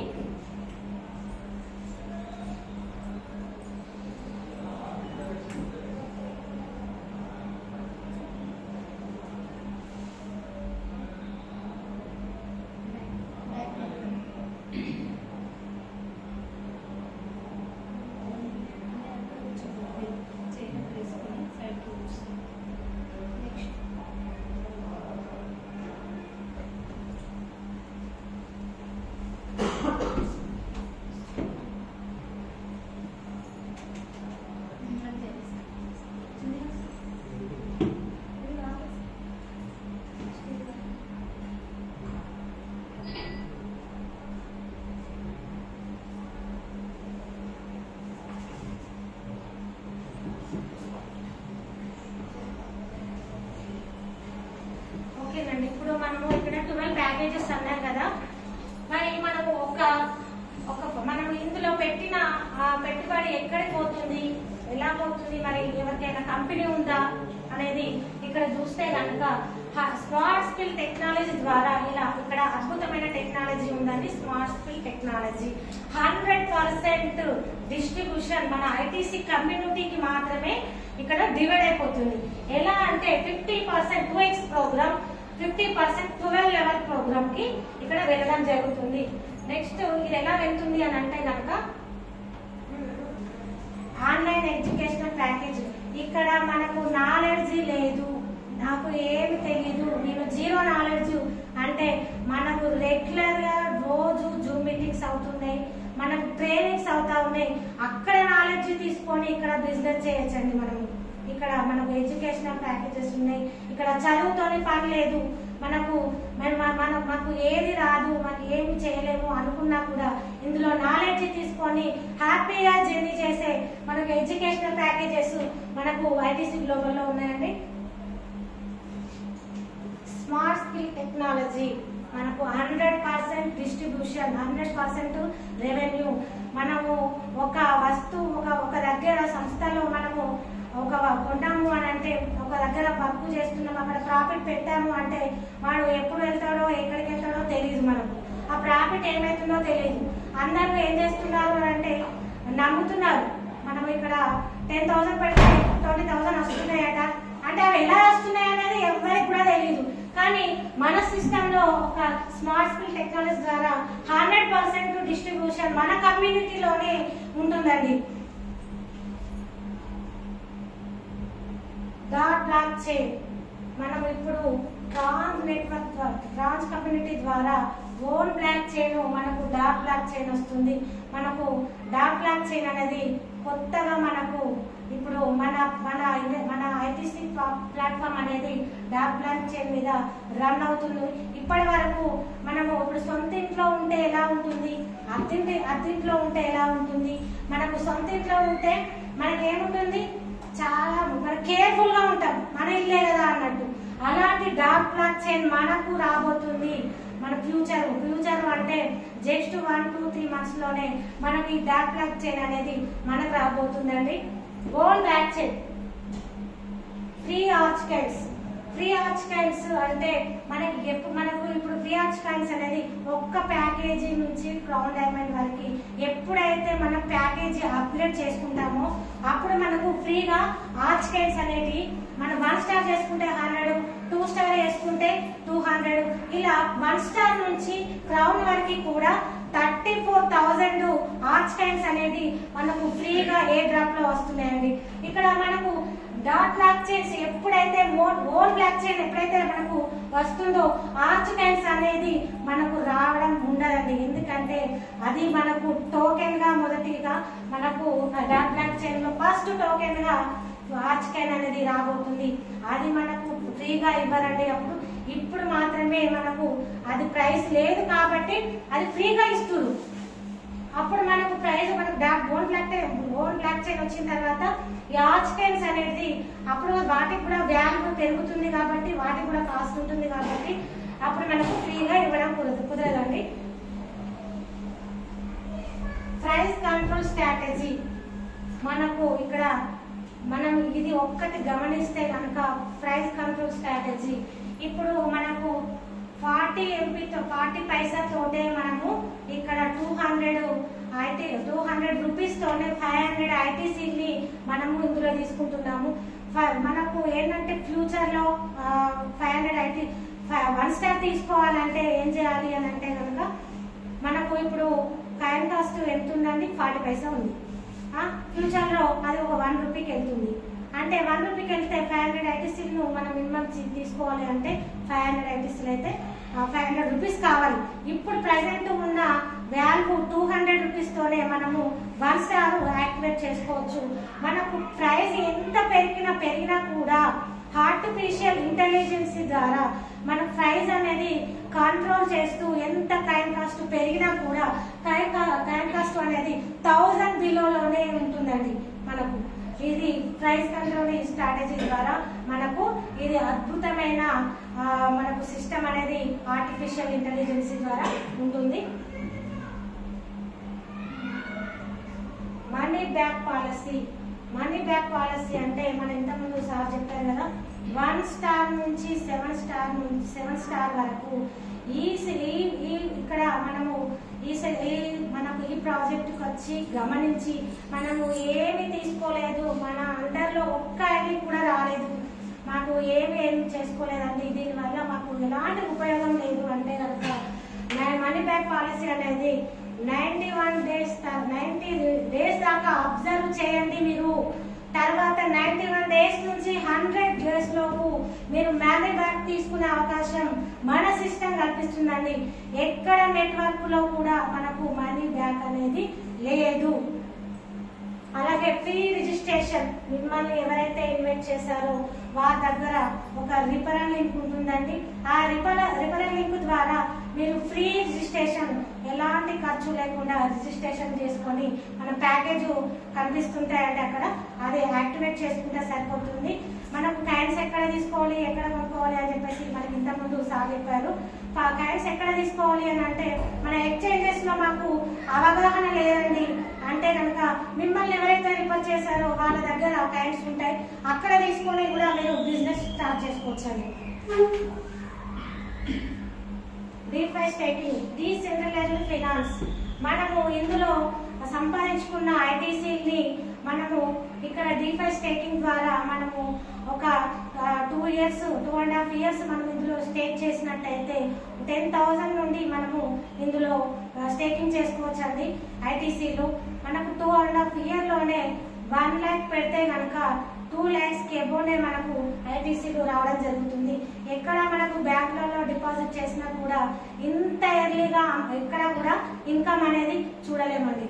ప్యాకేజెస్ అన్నాం కదా మరి మనము ఒక ఒక మనం ఇందులో పెట్టిన ఆ పెట్టుబడి ఎక్కడికి పోతుంది ఎలా పోతుంది మరి ఎవరికైనా కంపెనీ ఉందా అనేది ఇక్కడ చూస్తే కనుక స్మార్ట్ స్కిల్ టెక్నాలజీ ద్వారా ఇలా ఇక్కడ అద్భుతమైన టెక్నాలజీ ఉందండి smart skill technology hundred percent distribution మన ఐటీసీ కమ్యూనిటీకి మాత్రమే ఇక్కడ డివైడ్ అయిపోతుంది ఎలా అంటే fifty percent two X program fifty percent twelve level program కి ఇక్కడ వెళ్ళడం జరుగుతుంది నెక్స్ట్ ఇది ఎలా వెళ్తుంది అని అంటే కనుక ఆన్లైన్ ఎడ్యుకేషనల్ ప్యాకేజ్ ఇక్కడ మనకు నాలెడ్జ్ లేదు నాకు ఏమి తెలియదు నేను జీరో నాలెడ్జ్ అంటే మనకు రెగ్యులర్ గా రోజు జూమ్ మీటింగ్స్ అవుతున్నాయి మనకు ట్రైనింగ్స్ అవుతా ఉన్నాయి అక్కడ నాలెడ్జ్ తీసుకొని ఇక్కడ బిజినెస్ చేయొచ్చండి మనం ఇక్కడ మనకు ఎడ్యుకేషనల్ ప్యాకేజెస్ ఉన్నాయి ఇక్కడ చదువుతోని పని లేదు మనకు మన- మన- మన మాకు ఏది రాదు మనకి ఏమి చేయలేము అనుకున్నా కూడా ఇందులో నాలెడ్జ్ తీసుకొని హ్యాపీగా జర్నీ చేసే మనకు ఎడ్యుకేషనల్ ప్యాకేజెస్ మనకు ఐటీసీ గ్లోబల్లో ఉన్నాయండి స్మార్ట్ స్కిల్ టెక్నాలజీ మనకు hundred percent distribution hundred percent revenue మనము ఒక వస్తువు ఒక ఒక దగ్గర సంస్థలో మనము ఒక కొన్నాము అని అంటే ఒక దగ్గర వర్క్ చేస్తున్నాము అక్కడ ప్రాఫిట్ పెట్టాము అంటే వాడు ఎప్పుడు వెళ్తాడో ఎక్కడికి వెళ్తాడో తెలియదు మనకు ఆ ప్రాఫిట్ ఏమవుతుందో తెలియదు అందరూ ఏం చేస్తున్నారు అని అంటే నమ్ముతున్నారు మనం ఇక్కడ టెన్ థౌసండ్ పెడితే ట్వంటీ థౌసండ్ వస్తున్నాయట అంటే అవి ఎలా వస్తున్నాయి అనేది ఎవరికి కూడా తెలియదు కానీ మన సిస్టమ్ లో ఒక స్మార్ట్ స్కిల్ టెక్నాలజీ ద్వారా హండ్రెడ్ పర్సెంట్ డిస్ట్రిబ్యూషన్ మన కమ్యూనిటీలోనే ఉంటుందండి డాట్ బ్లాక్ చైన్ మనం ఇప్పుడు ట్రాన్స్ నెట్వర్క్ ట్రాన్స్ కమ్యూనిటీ ద్వారా ఓన్ బ్లాక్ చైన్ మనకు డాట్ బ్లాక్ చైన్ వస్తుంది మనకు డాట్ బ్లాక్ చైన్ అనేది కొత్తగా మనకు ఇప్పుడు మన మన ఇండ- మన ఐటీసీ ప్లాట్ఫామ్ అనేది డాట్ బ్లాక్ చైన్ మీద రన్ అవుతుంది ఇప్పటి వరకు మనము ఇప్పుడు సొంత ఇంట్లో ఉంటే ఎలా ఉంటుంది అద్దింటి అద్దింట్లో ఉంటే ఎలా ఉంటుంది మనకు సొంత ఇంట్లో ఉంటే మనకి ఏముంటుంది చాలా మన కేర్ఫుల్ గా ఉంటాం మన ఇల్లే కదా అన్నట్టు అలాంటి డార్క్ బ్లాక్ చైన్ మనకు రాబోతుంది మన ఫ్యూచర్ ఫ్యూచర్ అంటే just one two three months లోనే మనకి ఈ డార్క్ బ్లాక్ చైన్ అనేది మనకు రాబోతుందండి own blockchain free arch coins free arch coins అంటే మనకి ఎప్పుడు మనకు ఇప్పుడు ఫ్రీ ఆర్చ్ కైన్స్ అనేది ఒక్క ప్యాకేజీ నుంచి క్రౌన్ డైమండ్ వరకు ఎప్పుడైతే మనం ప్యాకేజీ అప్గ్రేడ్ చేసుకుంటామో అప్పుడు మనకు ఫ్రీగా ఆర్చ్ కైన్స్ అనేవి మనం వన్ స్టార్ చేసుకుంటే హండ్రెడ్ టూ స్టార్ చేసుకుంటే టూ హండ్రెడ్ ఇలా వన్ స్టార్ నుంచి క్రౌన్ వరకు కూడా thirty four thousand arch coins అనేది మనకు ఫ్రీగా ఏ డ్రాప్ లో వస్తున్నాయండి ఇక్కడ మనకు డాట్ బ్లాక్ చైన్స్ ఎప్పుడైతే ఓన్ ఓన్ బ్లాక్ చైన్ ఎప్పుడైతే మనకు వస్తుందో ఆర్చ్ కైన్స్ అనేది మనకు రావడం ఉండదండి ఎందుకంటే అది మనకు టోకెన్ గా మొదటిగా మనకు డాట్ బ్లాక్ చైన్ లో ఫస్ట్ టోకెన్ గా ఆర్చ్ కైన్ అనేది రాబోతుంది అది మనకు ఫ్రీగా ఇవ్వరండి అప్పుడు ఇప్పుడు మాత్రమే మనకు అది ప్రైస్ లేదు కాబట్టి అది ఫ్రీగా ఇస్తున్నారు అప్పుడు మనకు ప్రైస్ మనకు dot own block own blockchain వచ్చిన తర్వాత ఈ ఆర్చ్ కైన్స్ అనేది అప్పుడు వాటికి కూడా వాల్యూ పెరుగుతుంది కాబట్టి వాటికి కూడా కాస్ట్ ఉంటుంది కాబట్టి అప్పుడు మనకు ఫ్రీగా ఇవ్వడం కుదరదు కుదరదండి ప్రైస్ కంట్రోల్ స్ట్రాటజీ మనకు ఇక్కడ మనం ఇది ఒక్కటి గమనిస్తే కనుక ప్రైస్ కంట్రోల్ స్ట్రాటజీ ఇప్పుడు మనకు ఫార్టీ ఎంపీతో ఫార్టీ పైసాతోటే మనము ఇక్కడ two hundred IT two hundred rupees తోనే ఫైవ్ హండ్రెడ్ ఐటీసీని మనము ఇందులో తీసుకుంటున్నాము ఫ- మనకు ఏంటంటే ఫ్యూచర్ లో five hundred IT one star తీసుకోవాలంటే ఏం చేయాలి అని అంటే కనుక మనకు ఇప్పుడు కాయిన్ కాస్ట్ ఎంత ఉందండి ఫార్టీ పైసా ఉంది ఫ్యూచర్ లో అది ఒక వన్ రూపీకి వెళ్తుంది అంటే వన్ రూపీకి వెళ్తే ఫైవ్ హండ్రెడ్ ఐటీసీలు మనం మినిమం తీసుకోవాలి అంటే ఫైవ్ హండ్రెడ్ ఐటీసీలు అయితే ఫైవ్ హండ్రెడ్ రూపీస్ కావాలి ఇప్పుడు ప్రజెంట్ ఉన్న వాల్యూ టూ హండ్రెడ్ రూపీస్ తోనే మనము వన్ స్టార్ యాక్టివేట్ చేసుకోవచ్చు మనకు ప్రైస్ ఎంత పెరిగినా పెరిగినా కూడా ఆర్టిఫిషియల్ ఇంటెలిజెన్స్ ద్వారా మన ప్రైస్ అనేది కంట్రోల్ చేస్తూ ఎంత టైం కాస్ట్ పెరిగినా కూడా టైం టైం కాస్ట్ అనేది థౌజండ్ బిలోలోనే ఉంటుందండి మనకు ఇది ప్రైస్ కంట్రోల్ స్ట్రాటజీ ద్వారా మనకు ఇది అద్భుతమైన ఆ, మనకు సిస్టమ్ అనేది ఆర్టిఫిషియల్ ఇంటెలిజెన్స్ ద్వారా ఉంటుంది money back policy money back policy అంటే మనం ఇంతకుముందు సార్ చెప్పారు కదా వన్ స్టార్ నుంచి సెవెన్ స్టార్ నుంచి సెవెన్ స్టార్ వరకు ఈ సి- ఈ ఈ ఇక్కడ మనము ఈ స- ఈ మనకు ఈ ప్రాజెక్టుకి వచ్చి గమనించి మనము ఏమి తీసుకోలేదు మన అండర్లో ఒక్క ఐడి కూడా రాలేదు మాకు ఏమి ఏం చేసుకోలేదండి దీనివల్ల మాకు ఎలాంటి ఉపయోగం లేదు అంటే కనుక మనీ బ్యాక్ పాలసీ అనేది ninety one days ninety days దాకా అబ్జర్వ్ చేయండి మీరు తర్వాత నైన్టీ వన్ డేస్ నుంచి హండ్రెడ్ డేస్ లోపు మీరు మనీ బ్యాక్ తీసుకునే అవకాశం మన సిస్టమ్ కల్పిస్తుందండి ఎక్కడ నెట్వర్క్ లో కూడా మనకు మనీ బ్యాక్ అనేది లేదు అలాగే ఫ్రీ రిజిస్ట్రేషన్ మిమ్మల్ని ఎవరైతే ఇన్వైట్ చేశారో వారి దగ్గర ఒక రిఫరల్ లింక్ ఉంటుందండి ఆ రిఫరల్ రిఫరల్ లింక్ ద్వారా మీరు ఫ్రీ రిజిస్ట్రేషన్ ఎలాంటి ఖర్చు లేకుండా రిజిస్ట్రేషన్ చేసుకొని మన ప్యాకేజ్ కనిపిస్తుంటాయండి అక్కడ అది యాక్టివేట్ చేసుకుంటే సరిపోతుంది మనం కైన్స్ ఎక్కడ తీసుకోవాలి ఎక్కడ కొనుక్కోవాలి అని చెప్పేసి మనకి ఇంత ముందు సార్ చెప్పారు కైన్స్ ఎక్కడ తీసుకోవాలి అని అంటే మన ఎక్స్చేంజెస్ లో మాకు అవగాహన లేదండి అంటే కనుక మిమ్మల్ని ఎవరైతే రిఫర్ చేశారో వాళ్ళ దగ్గర కైన్స్ ఉంటాయి అక్కడ తీసుకొని కూడా మీరు బిజినెస్ స్టార్ట్ చేసుకోవచ్చండి డీఫై స్టేటింగ్ డీసెంట్రలైజ్డ్ ఫైనాన్స్ మనము ఇందులో సంపాదించుకున్న ఐటీసీని మనము ఇక్కడ డీఫై స్టేకింగ్ ద్వారా మనము ఒక two years two and half years మనం ఇందులో స్టేక్ చేసినట్టయితే టెన్ థౌజండ్ నుండి మనము ఇందులో స్టేకింగ్ చేసుకోవచ్చు అండి ఐటీసీలో మనకు టూ అండ్ హాఫ్ ఇయర్లోనే వన్ ల్యాక్ పెడితే కనుక టూ ల్యాక్స్ కి ఎబోనే మనకు ఐటీసీలు రావడం జరుగుతుంది ఎక్కడ మనకు బ్యాంకులలో డిపాజిట్ చేసినా కూడా ఇంత ఎర్లీగా ఎక్కడ కూడా ఇన్కమ్ అనేది చూడలేమండి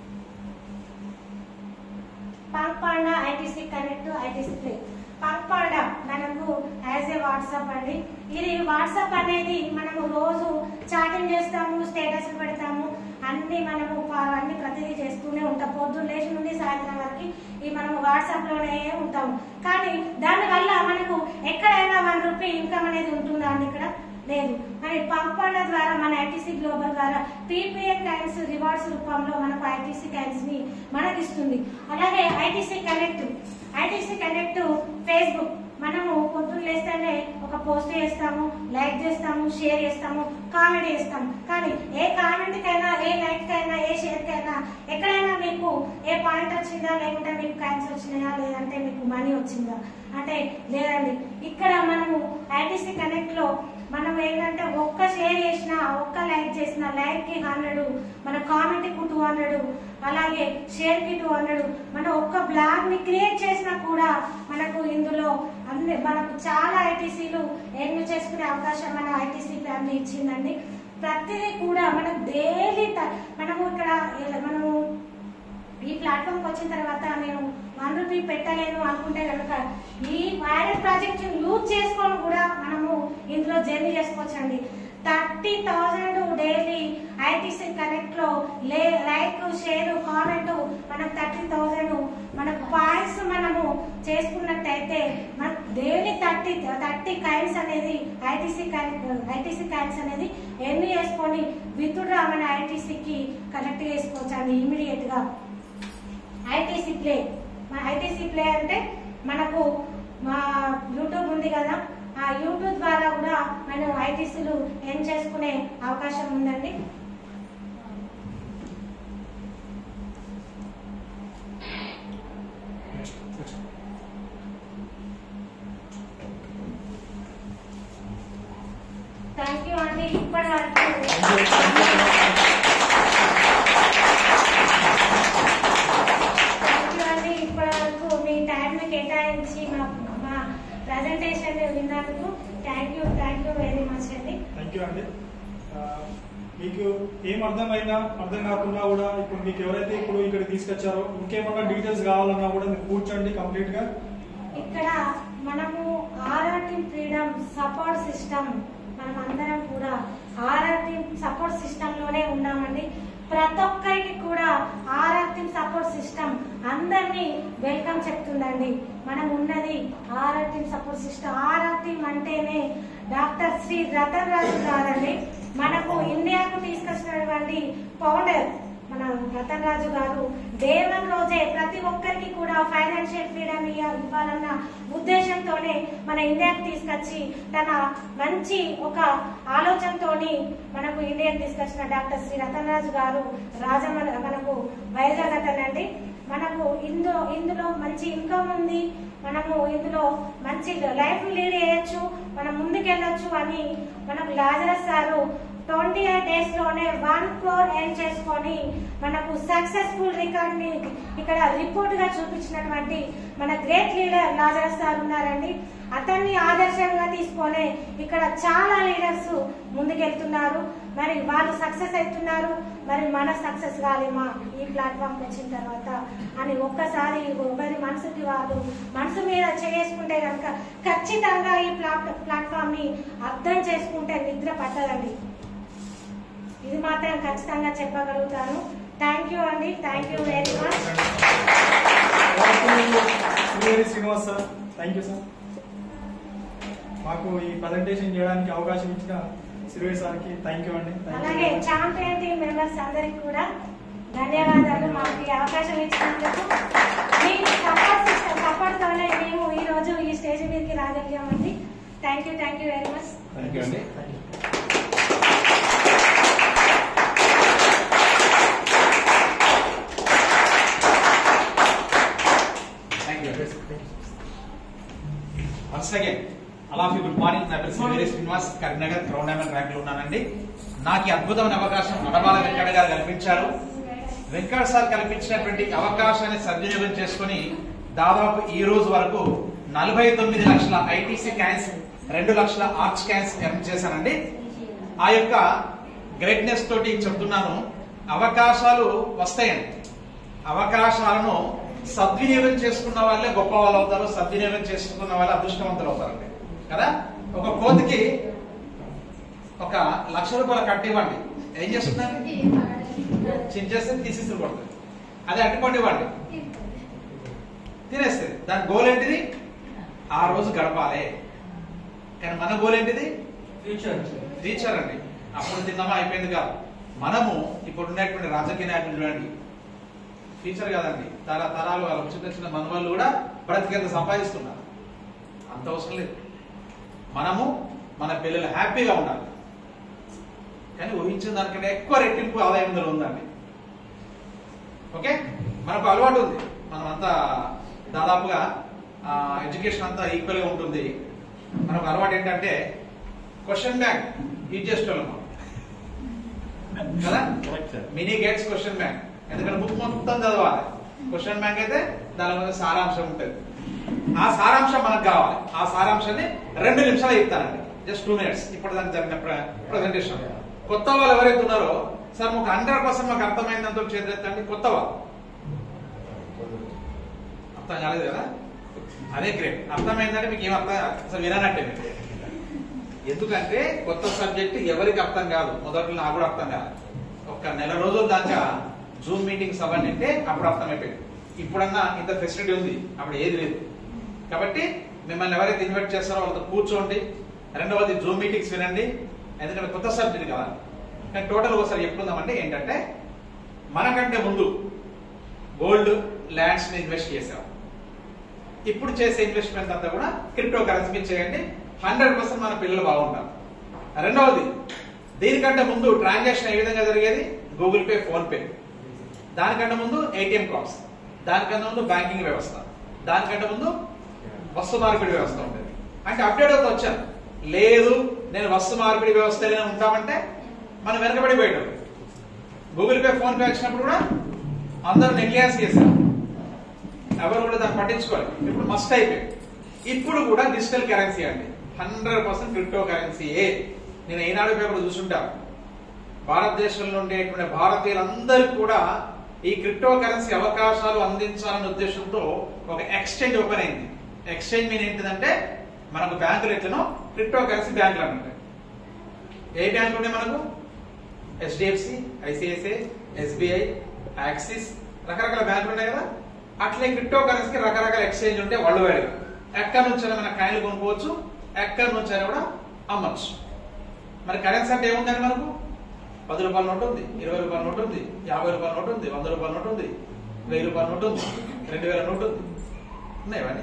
punk panda ITC connect ITC play punk panda మనకు యాజ్ ఏ వాట్సాప్ అండి ఇది వాట్సాప్ అనేది మనము రోజు చాటింగ్ చేస్తాము స్టేటస్ పెడతాము అన్ని మనము ప- అన్ని ప్రతిదీ చేస్తూనే ఉంటాం పొద్దున్న లేచి నుండి సాయంత్రం వరకు ఈ మనము వాట్సాప్ లోనే ఉంటాము కానీ దానివల్ల మనకు ఎక్కడైనా వన్ రూపీ ఇన్కమ్ అనేది ఉంటుందా అండి ఇక్కడ లేదు మరి పంపండ ద్వారా మన ఐటీసీ గ్లోబల్ ద్వారా పీపీఎన్ కైన్స్ రివార్డ్స్ రూపంలో మనకు ఐటీసీ కైన్స్ ని మనకి ఇస్తుంది అలాగే ITC connect ITC connect Facebook మనము పొద్దున్న లేస్తేనే ఒక పోస్ట్ చేస్తాము లైక్ చేస్తాము షేర్ చేస్తాము కామెంట్ చేస్తాము కానీ ఏ కామెంట్ కైనా ఏ లైక్ కైనా ఏ షేర్ కైనా ఎక్కడైనా మీకు ఏ పాయింట్ వచ్చిందా లేకుంటే మీకు కైన్స్ వచ్చినాయా లేదంటే మీకు మనీ వచ్చిందా అంటే లేదండి ఇక్కడ మనము ఐటీసీ కనెక్ట్ లో మనం ఏంటంటే ఒక్క షేర్ చేసిన ఒక్క లైక్ చేసిన లైక్ కి హండ్రెడ్ మన కామెంట్ కు టూ హండ్రెడ్ అలాగే షేర్ కి టూ హండ్రెడ్ మనం ఒక్క బ్లాగ్ ని క్రియేట్ చేసినా కూడా మనకు ఇందులో అన్ని మనకు చాలా ఐటీసీలు ఎర్న్ చేసుకునే అవకాశం మన ఐటీసీ ఫ్యామిలీ ఇచ్చిందండి ప్రతిదీ కూడా మనం డైలీ మనము ఇక్కడ ఇలా మనము ఈ ప్లాట్ఫామ్ వచ్చిన తర్వాత నేను వన్ రూపీ పెట్టలేను అనుకుంటే కనుక ఈ వైరల్ ప్రాజెక్ట్ యూజ్ చేసుకొని కూడా మనము ఇందులో జర్నీ చేసుకోవచ్చండి thirty thousand daily ITC connect లో లే లైక్ షేర్ కామెంట్ మనకు థర్టీ థౌజండ్ మన పాయింట్స్ మనము చేసుకున్నట్టయితే మన డైలీ థర్టీ థర్టీ కైన్స్ అనేది ఐటీసీ ఐటీసీ కైన్స్ అనేది ఎన్ని చేసుకొని విత్డ్రా మన ఐటీసీకి కనెక్ట్ చేసుకోవచ్చు ఇమీడియట్ గా ఐటీసీ ప్లే మన ఐటీసీ ప్లే అంటే మనకు మా యూట్యూబ్ ఉంది కదా ఆ యూట్యూబ్ ద్వారా కూడా మనం ఐటీసీలు ఏం చేసుకునే అవకాశం ఉందండి థ్యాంక్ యూ అండి ఇప్పటి వరకు థ్యాంక్ యూ అండి ఇప్పటి వరకు మీ టైంని కేటాయించి మా మా ప్రజెంటేషన్ విన్నందుకు thank you thank you very much అండి థ్యాంక్ యూ అండి ఆ, మీకు ఏం అర్థమైనా అర్థం కాకుండా కూడా ఇప్పుడు మీకు ఎవరైతే ఇప్పుడు ఇక్కడ తీసుకొచ్చారో ఇంకేమన్నా డీటెయిల్స్ కావాలన్నా కూడా మీరు కూర్చోండి కంప్లీట్ గా ఇక్కడ మనము ఆర్ఆర్టీ ఫ్రీడమ్ సపోర్ట్ సిస్టమ్ మనం అందరం కూడా ఆర్ఆర్టీ సపోర్ట్ సిస్టమ్ లోనే ఉన్నామండి ప్రతి ఒక్కరికి కూడా ఆర్ఆర్టీ సపోర్ట్ సిస్టమ్ అందరినీ వెల్కమ్ చెప్తుందండి మనం ఉన్నది RR team support system RR team అంటేనే డాక్టర్ శ్రీ రతన్ రాజు గారండి మనకు ఇండియాకు తీసుకొచ్చినటువంటి ఫౌండర్ మన రతన్ రాజు గారు డే వన్ రోజే ప్రతి ఒక్కరికి కూడా ఫైనాన్షియల్ ఫ్రీడమ్ ఇవ్వాలన్న ఉద్దేశంతోనే మన ఇండియాకి తీసుకొచ్చి తన మంచి ఒక ఆలోచనతోని మనకు ఇండియాకి తీసుకొచ్చిన డాక్టర్ శ్రీ రతన్ రాజు గారు రాజమల మనకు వైజాగ్ అతనండి మనకు ఇందులో ఇందులో మంచి ఇన్కమ్ ఉంది మనము ఇందులో మంచి లైఫ్ లీడ్ చేయొచ్చు మనం ముందుకెళ్ళొచ్చు అని మనకు Lazarus sir twenty eight days లోనే వన్ క్రోర్ ఎర్న్ చేసుకొని మనకు సక్సెస్ఫుల్ రికార్డ్ ని ఇక్కడ రిపోర్ట్ గా చూపించినటువంటి మన గ్రేట్ లీడర్ లాజరస్ సార్ ఉన్నారండి అతన్ని ఆదర్శంగా తీసుకొని ఇక్కడ చాలా లీడర్స్ ముందుకెళ్తున్నారు మరి వాళ్ళు సక్సెస్ అవుతున్నారు మరి మన సక్సెస్ కాలేమా ఈ ప్లాట్ఫామ్ వచ్చిన తర్వాత అని ఒక్కసారి ఒకరి మనసుకి వాళ్ళు మనసు మీద చేసుకుంటే కనుక ఖచ్చితంగా ఈ ప్లాట్ ప్లాట్ఫామ్ ని అర్థం చేసుకుంటే నిద్ర పట్టదండి ఇది మాత్రం ఖచ్చితంగా చెప్పగలుగుతాను థ్యాంక్ యూ అండి thank you very much Srihari Srinivas sir thank you sir మాకు ఈ ప్రజెంటేషన్ చేయడానికి అవకాశం ఇచ్చిన శ్రీహరి సార్కి థ్యాంక్ యూ అండి Thank you అలాగే very much. Champion team members అందరికి కూడా ధన్యవాదాలు మాకు ఈ అవకాశం ఇచ్చినందుకు మీ సపోర్ట్ సపోర్ట్ తోనే మేము ఈ రోజు ఈ స్టేజ్ మీదకి రాగలిగామండి thank you thank you very much thank you అండి థ్యాంక్ యూ వన్స్ అగైన్ అలాఫీ గుడ్ మార్నింగ్ నా పేరు సివేరి Srinivas Karimnagar crown diamond rank లో ఉన్నానండి నాకు ఈ అద్భుతమైన అవకాశం నడబాల వెంకట గారు కల్పించారు వెంకట్ సార్ కల్పించినటువంటి అవకాశాన్ని సద్వినియోగం చేసుకుని దాదాపు ఈ రోజు వరకు నలభై తొమ్మిది లక్షల ఐటీసీ క్యాన్స్ రెండు లక్షల ఆర్చ్ క్యాన్స్ ఎర్న్ చేశానండి ఆ యొక్క గ్రేట్నెస్ తోటి చెప్తున్నాను అవకాశాలు వస్తాయండి అవకాశాలను సద్వినియోగం చేసుకున్న వాళ్ళే గొప్ప వాళ్ళు అవుతారు సద్వినియోగం చేసుకున్న వాళ్ళే అదృష్టవంతులు అవుతారండి కదా ఒక కోతికి ఒక లక్ష రూపాయల కట్టి ఇవ్వండి ఏం చేస్తున్నారు చించేస్తే తీసిస్తులు కొడుతుంది అదే అట్టుకోండి ఇవ్వండి తినేస్తుంది దాని గోల్ ఏంటిది ఆ రోజు గడపాలి కానీ మన గోల్ ఏంటిది ఫ్యూచర్ ఫ్యూచర్ అండి అప్పుడు తిన్నామా అయిపోయింది కాదు మనము ఇప్పుడు ఉన్నటువంటి రాజకీయ నాయకులు చూడండి ఫ్యూచర్ కదండి తర తరాలు వాళ్ళ చిన్న చిన్న మన వాళ్ళు కూడా బ్రతికేంత సంపాదిస్తున్నారు అంత అవసరం లేదు మనము మన పిల్లలు హ్యాపీగా ఉండాలి కానీ ఊహించిన దానికంటే ఎక్కువ రెట్టింపు ఆదాయం ఇందులో ఉందండి ఓకే మనకు అలవాటు ఉంది మనం అంతా దాదాపుగా ఎడ్యుకేషన్ అంతా ఈక్వల్ గా ఉంటుంది మనకు అలవాటు ఏంటంటే క్వశ్చన్ బ్యాంక్ యూజ్ చేసేవాళ్ళం మనం. కదా Correct, sir. Mini gates question bank ఎందుకంటే బుక్ మొత్తం చదవాలి క్వశ్చన్ బ్యాంక్ అయితే దాని మీద సారాంశం ఉంటుంది ఆ సారాంశం మనకు కావాలి ఆ సారాంశాన్ని రెండు నిమిషాలు చెప్తానండి జస్ట్ టూ మినిట్స్ ఇప్పుడు దానికి జరిగిన ప్రజెంటేషన్ కొత్త వాళ్ళు ఎవరైతే ఉన్నారో సార్ మాకు హండ్రెడ్ పర్సెంట్ మాకు అర్థమైందంతో చేద్దండి కొత్త వాళ్ళు అర్థం కాలేదు కదా అదే గ్రేట్ అర్థమైందంటే మీకు ఏం అర్థం అసలు విననట్టే మీరు ఎందుకంటే కొత్త సబ్జెక్ట్ ఎవరికి అర్థం కాదు మొదట్లో నాకు కూడా అర్థం కాదు ఒక నెల రోజుల దాకా జూమ్ మీటింగ్స్ అవన్నీ అంటే అప్పుడు అర్థమైపోయింది ఇప్పుడన్నా ఇంత ఫెసిలిటీ ఉంది అప్పుడు ఏది లేదు కాబట్టి మిమ్మల్ని ఎవరైతే ఇన్వైట్ చేస్తారో వాళ్ళతో కూర్చోండి రెండవది జూమ్ మీటింగ్స్ వినండి ఎందుకంటే కొత్త సబ్జెక్ట్ కదా కానీ టోటల్ ఒకసారి చెప్పుకుందామంటే ఏంటంటే మనకంటే ముందు గోల్డ్ ల్యాండ్స్ ని ఇన్వెస్ట్ చేసాం ఇప్పుడు చేసే ఇన్వెస్ట్మెంట్ అంతా కూడా క్రిప్టో కరెన్సీ మీద చేయండి హండ్రెడ్ పర్సెంట్ మన పిల్లలు బాగుంటారు రెండవది దీనికంటే ముందు ట్రాన్సాక్షన్ ఏ విధంగా జరిగేది గూగుల్ పే ఫోన్ పే దానికంటే ముందు ఏటీఎం కార్డ్స్ దానికంటే ముందు బ్యాంకింగ్ వ్యవస్థ దానికంటే ముందు వస్తు మార్పిడి వ్యవస్థ ఉండేది అంటే అప్డేట్ అవుతూ వచ్చాను లేదు నేను వస్తు మార్పిడి వ్యవస్థలోనే ఉంటామంటే మనం వెనకబడిపోయాడు గూగుల్ పే ఫోన్ పే వచ్చినప్పుడు కూడా అందరూ నెగ్లియన్స్ చేశారు ఎవరు కూడా దాన్ని పట్టించుకోవాలి ఇప్పుడు మస్ట్ అయిపోయింది ఇప్పుడు కూడా డిజిటల్ కరెన్సీ అండి హండ్రెడ్ పర్సెంట్ క్రిప్టో కరెన్సీ నేను ఈనాడు పేపర్ చూసుంటాను భారతదేశంలో ఉండేటువంటి భారతీయులందరికీ కూడా ఈ క్రిప్టో కరెన్సీ అవకాశాలు అందించాలనే ఉద్దేశంతో ఒక ఎక్స్చేంజ్ ఓపెన్ అయింది ఎక్స్చేంజ్ మీన్ ఏంటిదంటే మనకు బ్యాంకులు ఎట్లనో క్రిప్టో కరెన్సీ బ్యాంకులు అంటే ఏ బ్యాంకులు ఉన్నాయి మనకు హెచ్డిఎఫ్సి ఐసిఐసిఐ ఎస్బీఐ యాక్సిస్ రకరకాల బ్యాంకులు ఉన్నాయి కదా అట్లే క్రిప్టో కరెన్సీకి రకరకాల ఎక్స్చేంజ్ ఉంటే వరల్డ్ వైడ్ ఎక్కడి నుంచి అయినా మన కాయిన్లు కొనుక్కోవచ్చు ఎక్కడి నుంచి అయినా కూడా అమ్మచ్చు మరి కరెన్సీ అంటే ఏముందండి మనకు పది రూపాయల నోటు ఉంది ఇరవై రూపాయల నోటు ఉంది యాభై రూపాయల నోటు ఉంది వంద రూపాయల నోటు ఉంది వెయ్యి రూపాయల నోటు ఉంది రెండు వేల నోటు ఉంది ఉన్నాయి ఇవన్నీ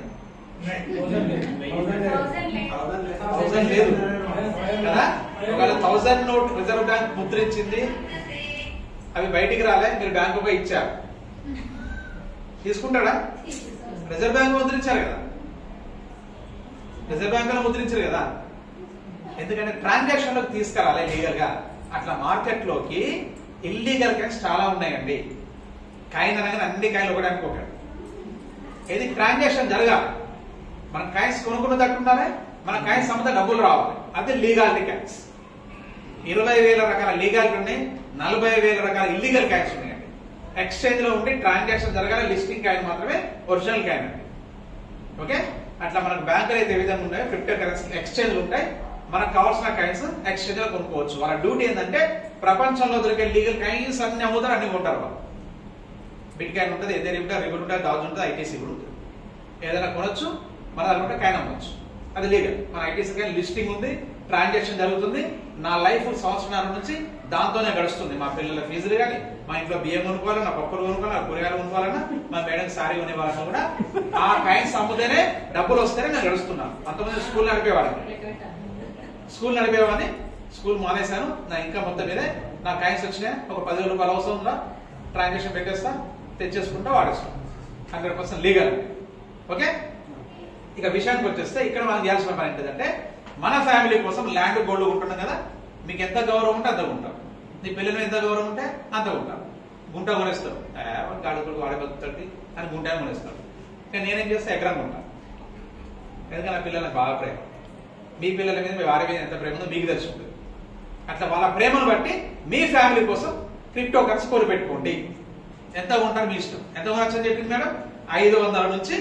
థౌసండ్ లేదు కదా ఒకవేళ థౌసండ్ నోట్ రిజర్వ్ బ్యాంక్ ముద్రించింది అవి బయటికి రాలే మీరు బ్యాంకు పోయి ఇచ్చారు తీసుకుంటాడా రిజర్వ్ బ్యాంక్ ముద్రించారు కదా రిజర్వ్ బ్యాంక్ లో ముద్రించారు కదా ఎందుకంటే ట్రాన్సాక్షన్ లోకి తీసుకురాలి లీగల్ గా అట్లా మార్కెట్ లోకి ఇల్లీగల్ కాయిన్స్ చాలా ఉన్నాయండి కాయిన్ అనగానే అన్ని కాయిన్లు ఒకటి అనుకోకండి ఇది ట్రాన్సాక్షన్ జరగాలి మన కాయిన్స్ కొనుక్కున్న తట్టు ఉండాలి మన కాయిన్స్ అమ్మితే డబ్బులు రావాలి అది లీగాలిటీ కాయిన్స్ ఇరవై వేల రకాల లీగాలిటీ ఉన్నాయి నలభై వేల రకాల ఇల్లీగల్ కాయిన్స్ ఉన్నాయండి ఎక్స్చేంజ్ లో ఉండి ట్రాన్సాక్షన్ జరగాలి లిస్టింగ్ కాయిన్ మాత్రమే ఒరిజినల్ కాయిన్ అండి ఓకే అట్లా మనకు బ్యాంకులు అయితే ఏ విధంగా ఉన్నాయో క్రిప్టో కరెన్సీ ఎక్స్చేంజ్ ఉంటాయి మనకు కావాల్సిన కైన్స్ ఎక్స్చేంజ్ లో కొనుక్కోవచ్చు వాళ్ళ డ్యూటీ ఏంటంటే ప్రపంచంలో దొరికే లీగల్ కైన్స్ అన్ని అమ్ముతారు అన్ని కొంటారు వాళ్ళు బిట్ కాయిన్ ఉంటుంది ఎదేరి ఉంటుంది రిబుల్ ఉంటుంది దాజ్ ఉంటుంది ఐటీసీ కూడా ఉంటుంది ఏదైనా కొనొచ్చు మన దగ్గర ఉంటే కాయిన్ అమ్మొచ్చు అది లీగల్ మన ఐటీసీ కాయిన్ లిస్టింగ్ ఉంది ట్రాన్సాక్షన్ జరుగుతుంది నా లైఫ్ సంవత్సరాల నుంచి దాంతోనే గడుస్తుంది మా పిల్లల ఫీజులు కానీ మా ఇంట్లో బియ్యం కొనుక్కోవాలన్నా పప్పులు కొనుక్కోవాలన్నా కూరగాయలు కొనుక్కోవాలన్నా మా మేడం సారీ కొనే వాళ్ళని కూడా ఆ కాయిన్స్ అమ్ముతేనే డబ్బులు వస్తేనే నేను గడుస్తున్నాను అంతమంది స్కూల్ నడిపేవాడిని స్కూల్ నడిపేవాడిని స్కూల్ మానేశాను నా ఇంకా మొత్తం మీదే నా కాయిన్స్ వచ్చినాయి ఒక పదివేల రూపాయలు అవసరం ఉందా ట్రాన్సాక్షన్ పెట్టేస్తా తెచ్చేసుకుంటా వాడేస్తాం హండ్రెడ్ పర్సెంట్ లీగల్ ఓకే ఇక విషయానికి వచ్చేస్తే ఇక్కడ మనం చేయాల్సిన పని ఏంటంటే మన ఫ్యామిలీ కోసం ల్యాండ్ గోల్డ్ ఉంటున్నాం కదా మీకు ఎంత గౌరవం ఉంటే అంత ఉంటాం నీ పిల్లలు ఎంత గౌరవం ఉంటే అంత ఉంటాం గుంట కొనేస్తాం గాడుకుడు వాడే బతుకుతుంది అని గుంట కొనేస్తాం కానీ నేనేం చేస్తే ఎకరం ఉంటాను ఎందుకంటే నా పిల్లలు నాకు బాగా ప్రేమ మీ పిల్లల మీద మీ వారి మీద ఎంత ప్రేమ ఉందో మీకు తెలుసుకుంటుంది అట్లా వాళ్ళ ప్రేమను బట్టి మీ ఫ్యామిలీ కోసం క్రిప్టో కరెన్సీ కొని పెట్టుకోండి ఎంత ఉంటారు మీ ఇష్టం ఎంత కొనొచ్చు అని చెప్పింది మేడం ఐదు వందల నుంచి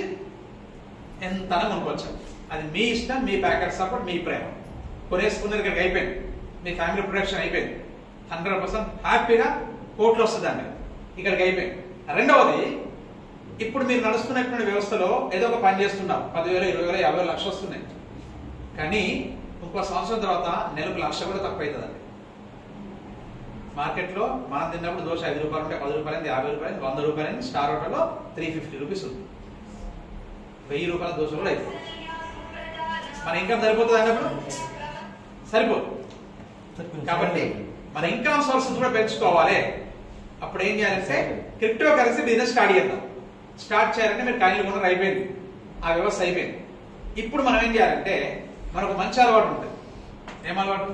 ఎంత కొనుక్కోవచ్చు అది మీ ఇష్టం మీ ప్యాకెట్ సపోర్ట్ మీ ప్రేమ కొనేసుకున్నది ఇక్కడికి అయిపోయింది మీ ఫ్యామిలీ ప్రొటెక్షన్ అయిపోయింది హండ్రెడ్ పర్సెంట్ హ్యాపీగా కోట్లు వస్తుందండి ఇక్కడికి అయిపోయింది రెండవది ఇప్పుడు మీరు నడుస్తున్నటువంటి వ్యవస్థలో ఏదో ఒక పని చేస్తున్నారు పదివేలు ఇరవై వేలు యాభై వేలు లక్షలు వస్తున్నాయి కానీ ఇంకో సంవత్సరం తర్వాత నెలకు లక్ష కూడా తక్కువ అవుతుందండి మార్కెట్లో మనం తిన్నప్పుడు దోశ ఐదు రూపాయలు ఉంటే పది రూపాయలు యాభై రూపాయలు వంద రూపాయలు స్టార్ హోటల్లో త్రీ ఫిఫ్టీ రూపీస్ ఉంది వెయ్యి రూపాయల దోశ కూడా అవుతుంది మన ఇన్కమ్ సరిపోతుంది అన్నప్పుడు సరిపోదు కాబట్టి మన ఇన్కమ్ సోర్సెస్ కూడా పెంచుకోవాలి అప్పుడు ఏం చేయాలంటే క్రిప్టో కరెన్సీ బిజినెస్ స్టార్ట్ చేద్దాం స్టార్ట్ చేయాలంటే మీరు కాయిన్లు కొనరు అయిపోయింది ఆ వ్యవస్థ అయిపోయింది ఇప్పుడు మనం ఏం చేయాలంటే మనకు మంచి అలవాటు ఉంటుంది ఏం అలవాటు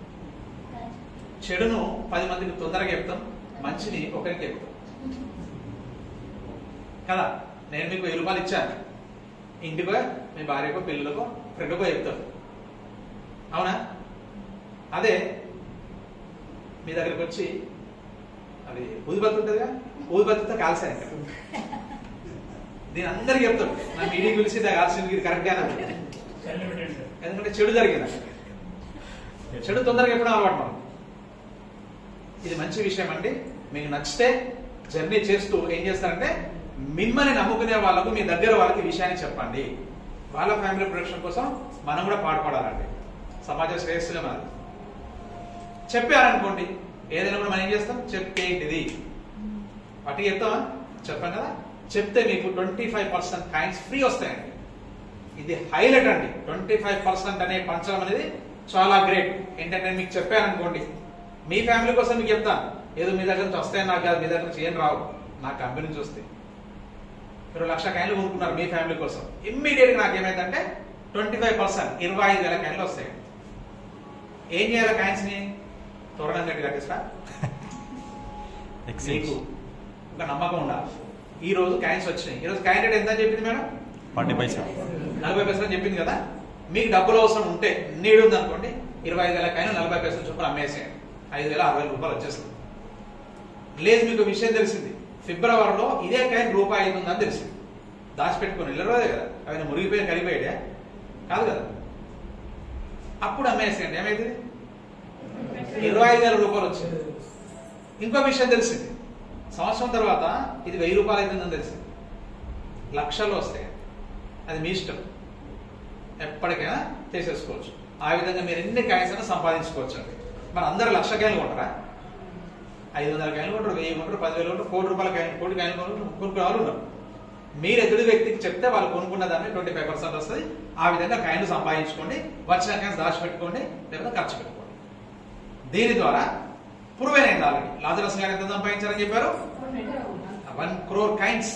చెడును పది మందికి తొందరగా చెప్తాం మంచిని ఒకరికి చెప్తాం కదా నేను మీకు వెయ్యి రూపాయలు ఇచ్చాను ఇంటికో మీ భార్యకో పిల్లలకో ఫ్రెండ్కో చెప్తారు అవునా అదే మీ దగ్గరికి వచ్చి అది ఊదిబత్తి ఉంటుందిగా ఊదిబత్తితో కాల్సాను ఇంకా దీని అందరికి చెప్తాడు నా మీటింగ్ పిలిచి కాల్సింది ఇది కరెక్ట్ గానే ఉంది. ఎందుకంటే చెడు జరిగింది చెడు తొందరగా ఎప్పుడు అలవాటు మనం ఇది మంచి విషయం అండి మీకు నచ్చితే జర్నీ చేస్తూ ఏం చేస్తారంటే మిమ్మల్ని నమ్ముకునే వాళ్ళకు మీ దగ్గర వాళ్ళకి ఈ విషయాన్ని చెప్పండి వాళ్ళ ఫ్యామిలీ ప్రొటెక్షన్ కోసం మనం కూడా పాటుపడాలండి సమాజ శ్రేయస్సుగా మనది చెప్పారనుకోండి ఏదైనా కూడా మనం ఏం చేస్తాం చెప్పేంటిది వాటికి చెప్తామా చెప్పాం కదా చెప్తే మీకు twenty five percent coins free వస్తాయండి ఇది హైలైట్ అండి ట్వంటీ ఫైవ్ పర్సెంట్ అనే పంచడం అనేది చాలా గ్రేట్ ఏంటంటే మీకు చెప్పారనుకోండి మీ ఫ్యామిలీ కోసం మీకు చెప్తాను ఏదో మీ దగ్గర నుంచి వస్తాయని నాకు కాదు మీ దగ్గర నుంచి ఏం రావు నా కంపెనీ నుంచి వస్తాయి మీరు లక్ష కాయలు కొనుక్కున్నారు మీ ఫ్యామిలీ కోసం ఇమ్మీడియట్ గా నాకు ఏమైందంటే ట్వంటీ ఫైవ్ పర్సెంట్ ఇరవై ఐదు వేల కాయలు వస్తాయి ఏం చేయాలి కాయిన్స్ ని తోరణం గట్టి కట్టిస్తా మీకు ఒక నమ్మకం ఉండాలి ఈ రోజు కాయిన్స్ వచ్చినాయి ఈ రోజు కాయిన్ రేట్ ఎంత అని చెప్పింది మేడం ఫార్టీ పైసా నలభై పైసలు అని చెప్పింది కదా మీకు డబ్బులు అవసరం ఉంటే నీడు ఉంది అనుకోండి ఇరవై ఐదు వేల కాయిన్ నలభై పైసలు చొప్పున అమ్మేసేయండి ఐదు వేల అరవై రూపాయలు వచ్చేస్తుంది లేదు మీకు విషయం తెలిసింది ఫిబ్రవరిలో ఇదే కాయిన్ రూపాయి అవుతుందని తెలిసింది దాచిపెట్టుకుని ఇల్లరోదే కదా అవన్నీ మురిగిపోయి కరిగిపోయాడే కాదు కదా అప్పుడు అమ్మేసేయండి ఏమైంది ఇరవై ఐదు వేల రూపాయలు వచ్చింది ఇంకో విషయం తెలిసింది సంవత్సరం తర్వాత ఇది వెయ్యి రూపాయలు అవుతుందని తెలిసింది లక్షల్లో వస్తాయి అది మీ ఇష్టం ఎప్పటికైనా చేసేసుకోవచ్చు ఆ విధంగా మీరు ఎన్ని కాయిన్స్ అయినా సంపాదించుకోవచ్చు అండి మరి అందరు లక్ష కాయలు కొంటారా ఐదు వందల కాయలు కొంటారు వెయ్యి కొంటారు పదివేలు కొంటారు కోటి రూపాయల కాయలు కోటి కాయలు కొంటారు కొనుక్కునే వాళ్ళు ఉన్నారు మీరు ఎదుటి వ్యక్తికి చెప్తే వాళ్ళు కొనుక్కున్న దాన్ని ట్వంటీ ఫైవ్ పర్సెంట్ వస్తుంది ఆ విధంగా కాయలు సంపాదించుకోండి వచ్చిన కాయలు దాచిపెట్టుకోండి లేకపోతే ఖర్చు పెట్టుకోండి దీని ద్వారా ప్రూవెన్ అయింది ఆల్రెడీ లాజరస్ గారు ఎంత సంపాదించారని చెప్పారు వన్ క్రోర్ కైండ్స్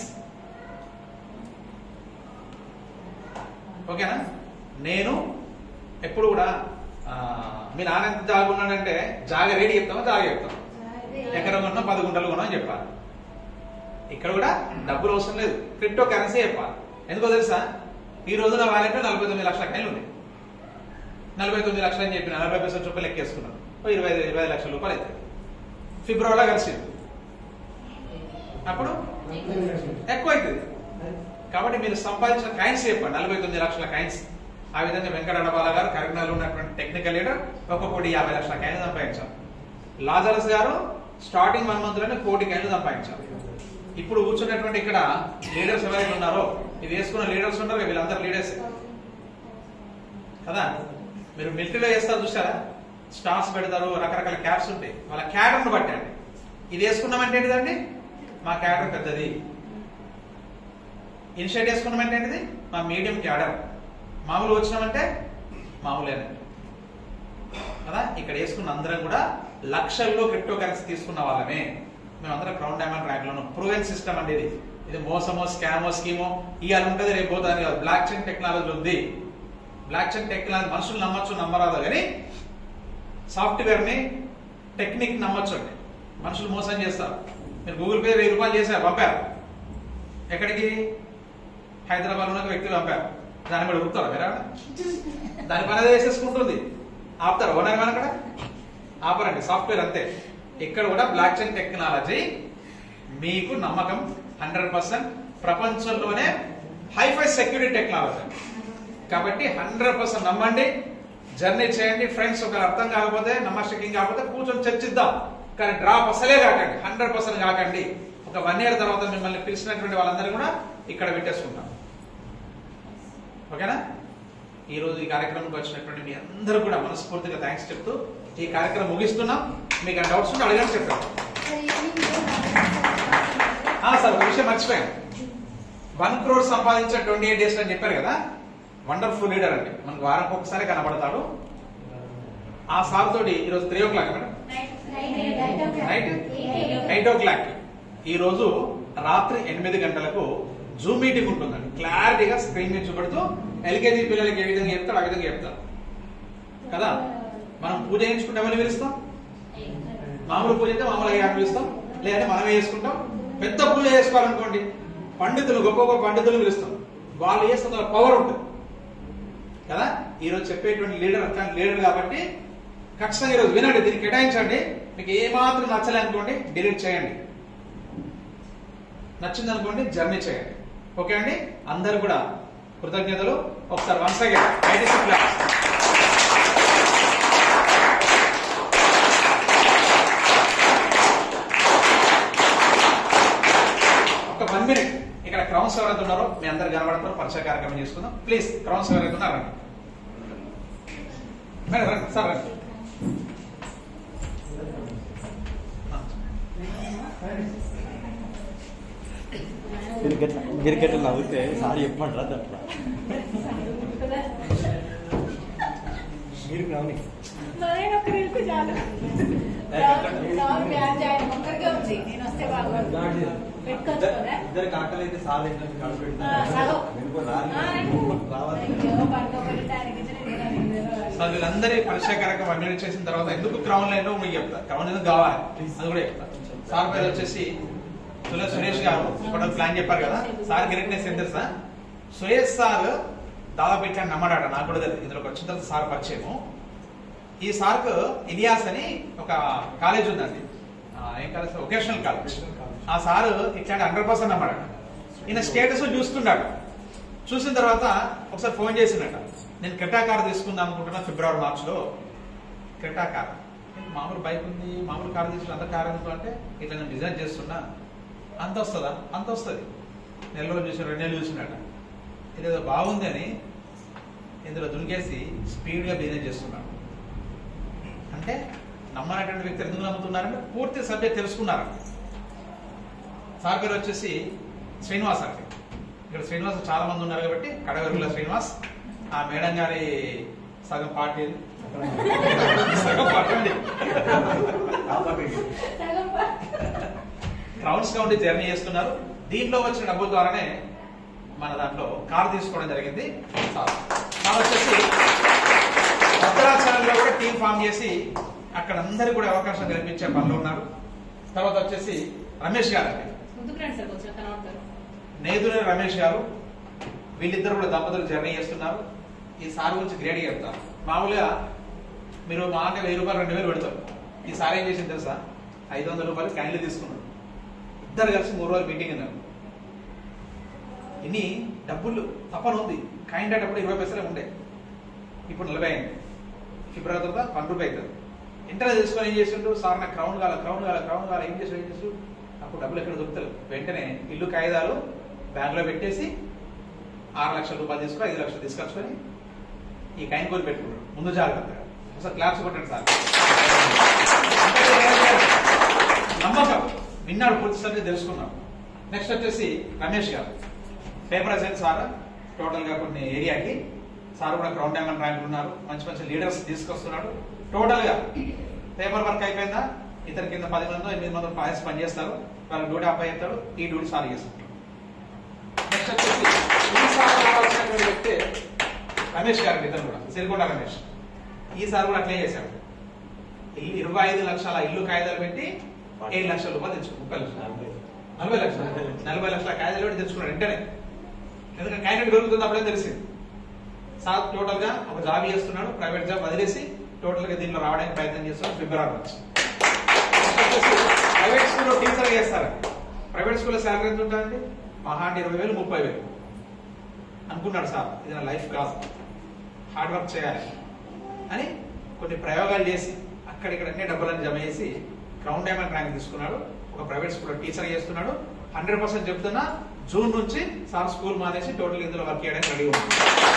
ఓకేనా నేను ఎప్పుడు కూడా ఆ, మీ నాన్న ఎంత జాగా ఉన్నాడంటే జాగ రేడి చెప్తామా జాగ చెప్తాం ఎకరం కొన్నా పది గుంటలు కొన్నా అని చెప్పాలి ఇక్కడ కూడా డబ్బులు అవసరం లేదు క్రిప్టో కరెన్సీ చెప్పాలి ఎందుకో తెలుసా ఈ రోజు నా వాలెట్ నలభై తొమ్మిది లక్షల కాయలు ఉన్నాయి నలభై తొమ్మిది లక్షలు అని చెప్పిన నలభై పైసలు రూపాయలు ఎక్కేసుకున్నాను ఓ ఇరవై ఐదు ఇరవై ఐదు లక్షల రూపాయలు అవుతాయి ఫిబ్రవరిలో కలిసింది అప్పుడు ఎక్కువ అవుతుంది కాబట్టి మీరు సంపాదించిన కాయిన్స్ చెప్పండి నలభై తొమ్మిది లక్షల కాయిన్స్ ఆ విధంగా వెంకట అడబాల గారు కరీంనగర్లో ఉన్నటువంటి టెక్నికల్ లీడర్ ఒక కోటి యాభై లక్షల కాయిన్ సంపాదించారు లాజరస్ గారు స్టార్టింగ్ వన్ మంత్ లోనే కోటి కాయిన్లు సంపాదించారు ఇప్పుడు కూర్చున్నటువంటి ఇక్కడ లీడర్స్ ఎవరైతే ఉన్నారో ఇది వేసుకున్న లీడర్స్ ఉన్నారు కదా, వీళ్ళందరూ లీడర్స్ కదా మీరు మిలిటరీలో వేస్తారు చూసారా స్టార్స్ పెడతారు రకరకాల క్యాప్స్ ఉంటాయి వాళ్ళ క్యాడర్ను బట్టండి ఇది వేసుకున్నామంటే ఏంటిదండి మా క్యాడర్ పెద్దది ఇనిషియేట్ వేసుకున్నామంటే ఏంటిది మా మీడియం క్యాడర్ మామూలు వచ్చినామంటే మామూలేనండి కదా ఇక్కడ వేసుకున్న అందరం కూడా లక్షల్లో క్రిప్టో కరెన్సీ తీసుకున్న వాళ్ళమే మేమందరం క్రౌన్ డైమండ్ ర్యాంక్ లో ప్రూవెన్ సిస్టమ్ అండి ఇది ఇది మోసమో స్కామో స్కీమో ఇవాళ ఉంటుంది రేపు పోతుంది కాదు బ్లాక్ చైన్ టెక్నాలజీ ఉంది బ్లాక్ చైన్ టెక్నాలజీ మనుషులు నమ్మచ్చు నమ్మరాదు కానీ సాఫ్ట్వేర్ ని టెక్నిక్ నమ్మచ్చు అండి మనుషులు మోసం చేస్తారు మీరు గూగుల్ పే వెయ్యి రూపాయలు చేశారు పంపారు ఎక్కడికి హైదరాబాద్ ఉన్న ఒక వ్యక్తి పంపారు దాన్ని కూడా ఉరుకుతారా మీరా దాని పని అదే వేసేసుకుంటుంది ఆపుతారు ఓనర్ మన కూడా ఆపరండి సాఫ్ట్వేర్ అంతే ఇక్కడ కూడా బ్లాక్ చైన్ టెక్నాలజీ మీకు నమ్మకం హండ్రెడ్ పర్సెంట్ ప్రపంచంలోనే హైఫై సెక్యూరిటీ టెక్నాలజీ కాబట్టి హండ్రెడ్ పర్సెంట్ నమ్మండి జర్నీ చేయండి ఫ్రెండ్స్ ఒకరు అర్థం కాకపోతే నమ్మశక్యం కాకపోతే కూర్చొని చర్చిద్దాం కానీ డ్రాప్ అసలే కాకండి హండ్రెడ్ పర్సెంట్ కాకండి ఒక వన్ ఇయర్ తర్వాత మిమ్మల్ని పిలిచినటువంటి వాళ్ళందరూ కూడా ఇక్కడ పెట్టేసుకుంటాం ఓకేనా ఈ రోజు ఈ కార్యక్రమంకి వచ్చినటువంటి మీ అందరూ కూడా మనస్ఫూర్తిగా థ్యాంక్స్ చెప్తూ ఈ కార్యక్రమం ముగిస్తున్నాం మీకు ఆ డౌట్స్ ఉంటే అడగండి చెప్తాను ఆ, సార్ ఒక విషయం మర్చిపోయాను వన్ క్రోర్ సంపాదించే ట్వంటీ ఎయిట్ డేస్ అని చెప్పారు కదా వండర్ఫుల్ లీడర్ అండి మనకు వారం ఒకసారి కనబడతాడు ఆ సార్ తోటి ఈరోజు three o'clock madam night eight o'clock ఈ రోజు రాత్రి ఎనిమిది గంటలకు జూమ్ మీటింగ్ ఉంటుందండి క్లారిటీగా స్క్రీన్ మీద చూపెడుతూ ఎల్కేజీ పిల్లలకి ఏ విధంగా చెప్తాడు ఆ విధంగా చెప్తారు కదా మనం పూజ చేయించుకుంటే ఎవరిని పిలుస్తాం మామూలు పూజ అయితే మామూలుగా యాభై పిలుస్తాం లేదంటే మనమే చేసుకుంటాం పెద్ద పూజ చేసుకోవాలనుకోండి పండితులు గొప్ప గొప్ప పండితులు పిలుస్తాం వాళ్ళు చేస్తున్న పవర్ ఉంటుంది కదా ఈ రోజు చెప్పేటువంటి లీడర్ అట్లాంటి లీడర్ కాబట్టి ఖచ్చితంగా ఈరోజు వినండి దీన్ని కేటాయించండి మీకు ఏమాత్రం నచ్చలే అనుకోండి డిలీట్ చేయండి నచ్చింది అనుకోండి జర్నీ చేయండి ఓకే అండి అందరు కూడా కృతజ్ఞతలు ఒకసారి వన్స్ అగైన్ ఐటీసీ క్లాస్ ఒక వన్ మినిట్ ఇక్కడ క్రౌన్స్ ఎవరైతే ఉన్నారో మీ అందరు కనబడతారు పరిచయ కార్యక్రమం చేసుకుందాం ప్లీజ్ క్రౌన్స్ ఎవరైతే ఉన్నారో రండి మేడం రండి సార్ రండి మీరు గట్ల నవ్వుతే సార్ చెప్పమంటారా అట్లా మీరు నవ్వుని మరేనా ఒక్కరికి చాలు బ్యాన్ చేయడం ఒక్కరికే ఉంది నేను వస్తే బాగుంది పెట్టుకోవచ్చుకోరా ఇద్దరు కాకలు అయితే సార్ ఏంటంటే ఆ, సగం. ఆ, రండి. రావాలి అయ్యో, పడుకోబెట్టడానికి సార్ వీళ్ళందరి పరిచయ కార్యక్రమం అడ్మిట్ చేసిన తర్వాత ఎందుకు క్రౌన్ లైన్ లో మీకు చెప్తా క్రౌన్ ఎందుకు కావాలి అది కూడా చెప్తా సార్ పేరు వచ్చేసి సురేష్ సురేష్ గారు ఇప్పుడు ప్లాన్ చెప్పారు కదా సార్ గ్రేట్నెస్ ఏం తెలుసా సురేష్ సార్ దాదాపు ఇట్లా నమ్మడాట నాకు కూడా తెలియదు ఇందులోకి వచ్చిన తర్వాత సార్ పరిచయము ఈ సార్కు ఇలియాస్ అని ఒక కాలేజ్ ఉందండి ఆ, ఏం కాలేజ్ వొకేషనల్ కాలేజ్ ఆ సారు ఇట్లాంటి హండ్రెడ్ పర్సెంట్ నమ్మడాట ఈయన స్టేటస్ చూస్తున్నాడు చూసిన తర్వాత ఒకసారి ఫోన్ చేసినట్ట నేను క్రెటా కార్ తీసుకుందాం అనుకుంటున్నా ఫిబ్రవరి మార్చ్ లో క్రెటా కార్ మామూలు బైక్ ఉంది మామూలు కార్ తీసుకుని అంత కార్ ఎందుకు అంటే ఇట్లా నేను బిజినెస్ చేస్తున్నా అంత వస్తుందా అంత వస్తుంది నెల రోజులు చూసి రెండు నెలలు చూసినాడు ఇదేదో బాగుంది అని ఇందులో దునికేసి స్పీడ్గా బిజినెస్ చేస్తున్నాడు అంటే నమ్మనటువంటి వ్యక్తులు ఎందుకు నమ్ముతున్నారంటే పూర్తి సబ్జెక్ట్ తెలుసుకున్నారు సార్ పేరు వచ్చేసి శ్రీనివాస్ అండి ఇక్కడ శ్రీనివాస్ చాలా మంది ఉన్నారు కాబట్టి కడవరుగుల శ్రీనివాస్ ఆ మేడం గారి సగం పార్టీ సగం పార్టీ అండి క్రౌన్స్ కౌంటీ జర్నీ చేస్తున్నారు దీంట్లో వచ్చిన డబ్బుల ద్వారానే మన దాంట్లో కార్ తీసుకోవడం జరిగింది సార్ సార్ వచ్చేసి భద్రాచలంలో కూడా టీం ఫామ్ చేసి అక్కడ అందరికి కూడా అవకాశం కల్పించే పనులు ఉన్నారు తర్వాత వచ్చేసి రమేష్ గారు అండి ముందుకు రండి సార్ కొంచెం కనబడతారు నేదునే రమేష్ గారు వీళ్ళిద్దరు కూడా దంపతులు జర్నీ చేస్తున్నారు ఈ సార్ గురించి గ్రేడ్ చెప్తారు మామూలుగా మీరు మా అంటే వెయ్యి రూపాయలు రెండు వేలు పెడతారు ఈ సార్ ఏం చేసింది తెలుసా ఐదు వందల రూపాయలు క్యాన్లు తీసుకున్నాడు ఇద్దరు కలిసి మూడు రోజులు మీటింగ్ ఉన్నారు ఇన్ని డబ్బులు తప్పన ఉంది కాయింట్ అప్పుడు ఇరవై పైసలే ఉండే ఇప్పుడు నలభై అయింది ఫిబ్రవరి తర్వాత వన్ రూపాయి అవుతుంది ఇంటర్వ్యూ తెలుసుకొని ఏం చేసిండు సార్ నాకు క్రౌన్ కాల క్రౌన్ కాల క్రౌన్ కాల ఏం చేసాడు ఏం చేసాడు అప్పుడు డబ్బులు ఎక్కడ దొరుకుతారు వెంటనే ఇల్లు కాగితాలు బ్యాంకులో పెట్టేసి ఆరు లక్షల రూపాయలు తీసుకుని ఐదు లక్షలు తీసుకొచ్చుకొని ఈ కాయిన్ కొని పెట్టుకున్నాడు ముందు జాగ్రత్తగా ఒకసారి క్లాప్స్ కొట్టండి సార్ నమ్మకం విన్నాడు పూర్తి సబ్జెక్ట్ తెలుసుకున్నాం నెక్స్ట్ వచ్చేసి రమేష్ గారు పేపర్ అసెంట్ సార్ టోటల్ గా కొన్ని ఏరియాకి సార్ కూడా క్రౌన్ డైమండ్ ర్యాంక్ ఉన్నారు మంచి మంచి లీడర్స్ తీసుకొస్తున్నాడు టోటల్ గా పేపర్ వర్క్ అయిపోయిందా ఇతని కింద పది మంది ఎనిమిది మంది పాయస్ పనిచేస్తారు వాళ్ళు డ్యూటీ అప్ అవుతాడు ఈ డ్యూటీ సార్ చేస్తారు నెక్స్ట్ వచ్చేసి ఈ సార్ కావాల్సినటువంటి వ్యక్తి రమేష్ గారు ఇతను కూడా సిరికొండ రమేష్ ఈ సార్ కూడా అట్లే చేశాడు ఇల్లు ఇరవై ఐదు లక్షల ఇల్లు కాగితాలు పెట్టి ఏడు లక్షల రూపాయలు తెచ్చుకో ముప్పై లక్షలు నలభై లక్షలు నలభై లక్షల కాగితాలు పెట్టి తెచ్చుకున్నాడు వెంటనే ఎందుకంటే కాగితం దొరుకుతుంది అప్పుడే తెలిసింది సార్ టోటల్ గా ఒక జాబ్ చేస్తున్నాడు ప్రైవేట్ జాబ్ వదిలేసి టోటల్ గా దీంట్లో రావడానికి ప్రయత్నం చేస్తున్నాడు ఫిబ్రవరి నుంచి ప్రైవేట్ స్కూల్లో టీచర్ చేస్తారు ప్రైవేట్ స్కూల్లో శాలరీ ఎంత ఉంటుందండి మహా అంటే ఇరవై వేలు ముప్పై వేలు అనుకున్నాడు సార్ ఇది నా లైఫ్ కాదు హార్డ్ వర్క్ చేయాలి అని కొన్ని ప్రయోగాలు చేసి అక్కడిక్కడ అన్ని డబ్బులన్నీ జమ చేసి క్రౌన్ డైమండ్ ర్యాంక్ తీసుకున్నాడు ఒక ప్రైవేట్ స్కూల్లో టీచర్ చేస్తున్నాడు హండ్రెడ్ పర్సెంట్ చెప్తున్నా జూన్ నుంచి సార్ స్కూల్ మానేసి టోటల్ ఇందులో వర్క్ చేయడానికి రెడీ ఉంది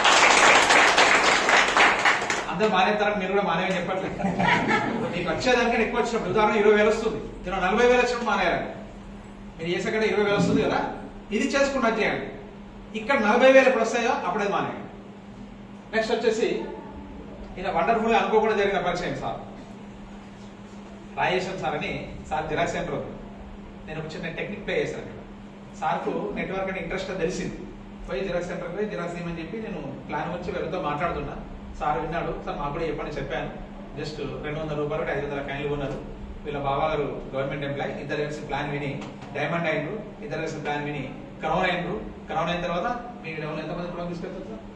అందరూ మానేస్తారని మీరు కూడా మానేమని చెప్పట్లేదు మీకు వచ్చేదానికంటే ఎక్కువ వచ్చినప్పుడు ఉదాహరణ ఇరవై వేలు వస్తుంది నేను నలభై వేలు వచ్చినప్పుడు మానేయాలి మీరు చేసే కంటే ఇరవై వేలు వస్తుంది కదా ఇది చేసుకుంటూ చేయండి ఇక్కడ నలభై వేలు ఎప్పుడు వస్తాయో అప్పుడే మానేయండి నెక్స్ట్ వచ్చేసి ఈయన వండర్ఫుల్ గా అనుకోకుండా జరిగిన పరిచయం సార్ రాజేశ్వరం సార్ అని సార్ జిరాక్స్ సెంటర్ ఉంది నేను ఒక చిన్న టెక్నిక్ ప్లే చేశాను ఇక్కడ సార్కు నెట్వర్క్ అంటే ఇంట్రెస్ట్ అని తెలిసింది పోయి జిరాక్స్ సెంటర్ పోయి జిరాక్స్ ఇవ్వమని చెప్పి నేను ప్లాన్ వచ్చి వీళ్ళతో మాట్లాడుతున్నా సార్ విన్నాడు సార్ మాకు కూడా చెప్పండి చెప్పాను జస్ట్ రెండు వందల రూపాయలు ఐదు వందల కాయలు కొన్నారు వీళ్ళ బాబా గారు గవర్నమెంట్ ఎంప్లాయ్ ఇద్దరు కలిసి ప్లాన్ విని డైమండ్ అయిండ్రు ఇద్దరు కలిసి ప్లాన్ విని క్రౌన్ అయిండ్రు క్రౌన్ అయిన తర్వాత మీ డెవలప్ ఎంతమంది క్రౌన్ తీసుకెళ్తారు సార్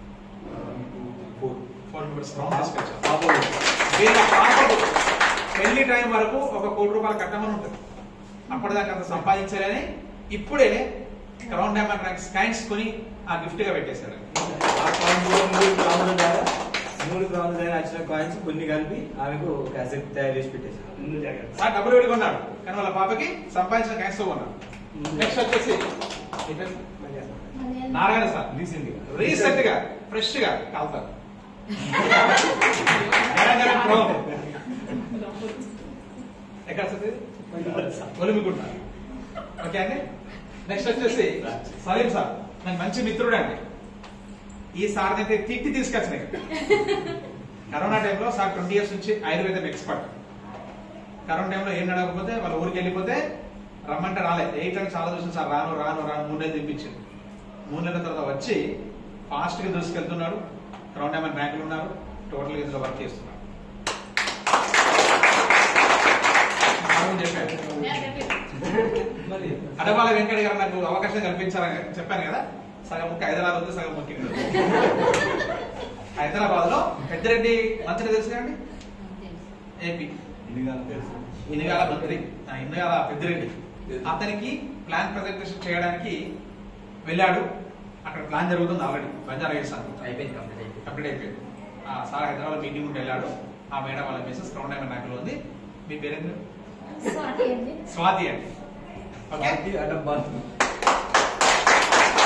ఫోర్ మెంబర్స్ క్రౌన్ తీసుకొచ్చారు వీళ్ళ పాపకు పెళ్లి టైం వరకు ఒక కోటి రూపాయలు కట్టమని ఉంటుంది అప్పటిదాకా అంత సంపాదించాలని ఇప్పుడే క్రౌన్ డైమండ్ ర్యాంక్స్ కాయిన్స్ కొని ఆ గిఫ్ట్ గా పెట్టేశారు ఆ కాయిన్ మూడు మూడు గ్రాముల ద్వారా మూడు గ్రాముల ద్వారా వచ్చిన కాయిన్స్ కొన్ని కలిపి ఆమెకు ఒక అసెట్ తయారు చేసి పెట్టేశారు సార్ డబ్బులు పెట్టి కొన్నాడు కానీ వాళ్ళ పాపకి సంపాదించిన కాయిన్స్ తో కొన్నాడు నెక్స్ట్ వచ్చేసి ఈ పేరు? నారాయణ సార్ రీసెంట్ గా రీసెంట్ గా ఫ్రెష్ గా కాల్తారు తెలంగాణ ప్రో. ఎక్కడ వస్తుంది ఒలిమిగుంట ఓకే అండి నెక్స్ట్ వచ్చేసి సలీం సార్ నాకు మంచి మిత్రుడు అండి ఈ సార్ అయితే తిట్టి తీసుకొచ్చినాయి కరోనా టైంలో సార్ ట్వంటీ ఇయర్స్ నుంచి ఆయుర్వేదం ఎక్స్పర్ట్ కరోనా టైంలో ఏం నడవకపోతే వాళ్ళ ఊరికి వెళ్ళిపోతే రమ్మంటే రాలేదు ఎయిట్ అని చాలా చూసిన సార్ రాను రాను రాను మూడు నెలలు తెప్పించింది మూడు నెలల తర్వాత వచ్చి ఫాస్ట్ గా దూసుకెళ్తున్నాడు క్రౌన్ డైమండ్ బ్యాంకులు ఉన్నారు టోటల్ ఇందులో వర్క్ చేస్తున్నాడు బాగుంది చెప్పాను మరి అడవాల వెంకట గారు నాకు అవకాశం కల్పించారని చెప్పాను కదా సగం ముక్క హైదరాబాద్ ఉంది సగం ముఖ్యం హైదరాబాద్ లో పెద్దిరెడ్డి మంత్రి తెలుసు అండి ఏపీ ఇదిగానే తెలుసు ఇనుగాల మంత్రి ఆ, ఇనుగాల పెద్దిరెడ్డి అతనికి ప్లాన్ ప్రజెంటేషన్ చేయడానికి వెళ్ళాడు అక్కడ ప్లాన్ జరుగుతుంది ఆల్రెడీ బంజారా హిల్స్ అనుకుంటా అయిపోయింది కంప్లీట్ అయిపోయింది కంప్లీట్ అయిపోయింది ఆ సార్ హైదరాబాద్ మీటింగ్ ఉంటే వెళ్ళాడు ఆ మేడం వాళ్ళ మిసెస్ క్రౌన్ డైమండ్ బ్యాంక్ లో ఉంది మీ పేరు స్వాతి అండి స్వాతి అండి ఓకే పార్టీ అడ్డం బాగుంది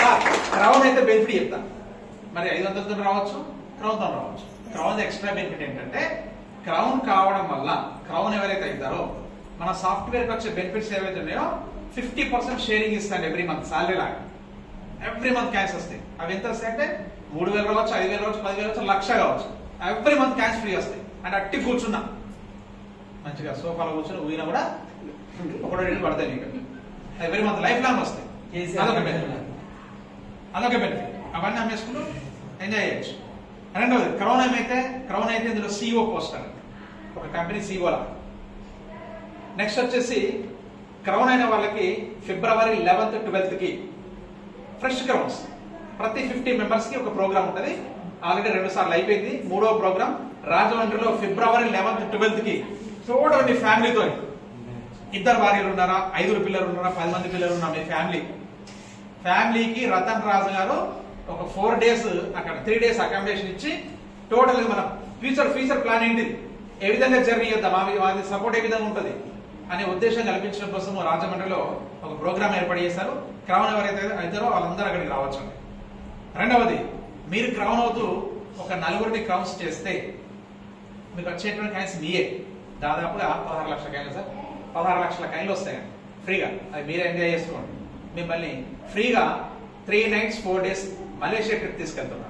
సార్ క్రౌన్ అయితే బెనిఫిట్ చెప్తా మరి ఐదు వందలతో రావచ్చు క్రౌన్ తో రావచ్చు క్రౌన్ ఎక్స్ట్రా బెనిఫిట్ ఏంటంటే క్రౌన్ కావడం వల్ల క్రౌన్ ఎవరైతే అవుతారో మన సాఫ్ట్వేర్ కి వచ్చే బెనిఫిట్స్ ఏవైతే ఉన్నాయో ఫిఫ్టీ పర్సెంట్ షేరింగ్ ఇస్తాను ఎవ్రీ మంత్ సాలరీ లాగా ఎవ్రీ మంత్ క్యాష్ వస్తాయి అవి ఎంత వస్తాయి అంటే మూడు వేలు రావచ్చు ఐదు వేలు రావచ్చు పది వేలు రావచ్చు లక్ష కావచ్చు ఎవ్రీ మంత్ క్యాష్ ఫ్రీ వస్తాయి అంటే అట్టి కూర్చున్నా మంచిగా సోఫాలో కూర్చొని ఊగినా కూడా ఒకటో రెండు పడతాయి నీకు ఎవ్రీ మంత్ లైఫ్ లాంగ్ వస్తాయి అదొక బెనిఫిట్ అదొక బెనిఫిట్ అవన్నీ అమ్మేసుకుంటూ ఎంజాయ్ చేయొచ్చు రెండవది క్రౌన్ ఏమైతే క్రౌన్ అయితే ఇందులో సిఇఓ పోస్ట్ అని ఒక కంపెనీ సిఇఓ లా నెక్స్ట్ వచ్చేసి క్రౌన్ అయిన వాళ్ళకి ఫిబ్రవరి లెవెన్త్ ట్వెల్త్ కి ఫ్రెష్ క్రౌన్స్ ప్రతి ఫిఫ్టీ మెంబర్స్ కి ఒక ప్రోగ్రామ్ ఉంటది ఆల్రెడీ రెండు సార్లు అయిపోయింది మూడో ప్రోగ్రామ్ రాజమండ్రిలో ఫిబ్రవరి లెవెన్త్ ట్వెల్త్ కి చూడండి ఫ్యామిలీతో ఇద్దరు భార్యలు ఉన్నారా ఐదుగురు పిల్లలు ఉన్నారా పది మంది పిల్లలు ఉన్నారా మీ ఫ్యామిలీ ఫ్యామిలీకి రతన్ రాజు గారు ఒక ఫోర్ డేస్ అక్కడ త్రీ డేస్ అకామిడేషన్ ఇచ్చి టోటల్ మన ఫ్యూచర్ ఫ్యూచర్ ప్లాన్ ఏంటిది ఏ విధంగా జర్నీ చేద్దాం ఆమె వారి సపోర్ట్ ఏ విధంగా ఉంటది అనే ఉద్దేశం కల్పించడం కోసం రాజమండ్రిలో ఒక ప్రోగ్రామ్ ఏర్పాటు చేశారు క్రౌన్ ఎవరైతే అవుతారో వాళ్ళందరూ అక్కడికి రావచ్చు రెండవది మీరు క్రౌన్ అవుతూ ఒక నలుగురిని క్రౌన్స్ చేస్తే మీకు వచ్చేటువంటి కాయిన్స్ మీయే దాదాపుగా పదహారు లక్షల కాయలు సార్ పదహారు లక్షల కాయలు వస్తాయి ఫ్రీగా అది మీరే ఎంజాయ్ చేసుకోండి మిమ్మల్ని ఫ్రీగా three nights four days Malaysia trip తీసుకెళ్తున్నాను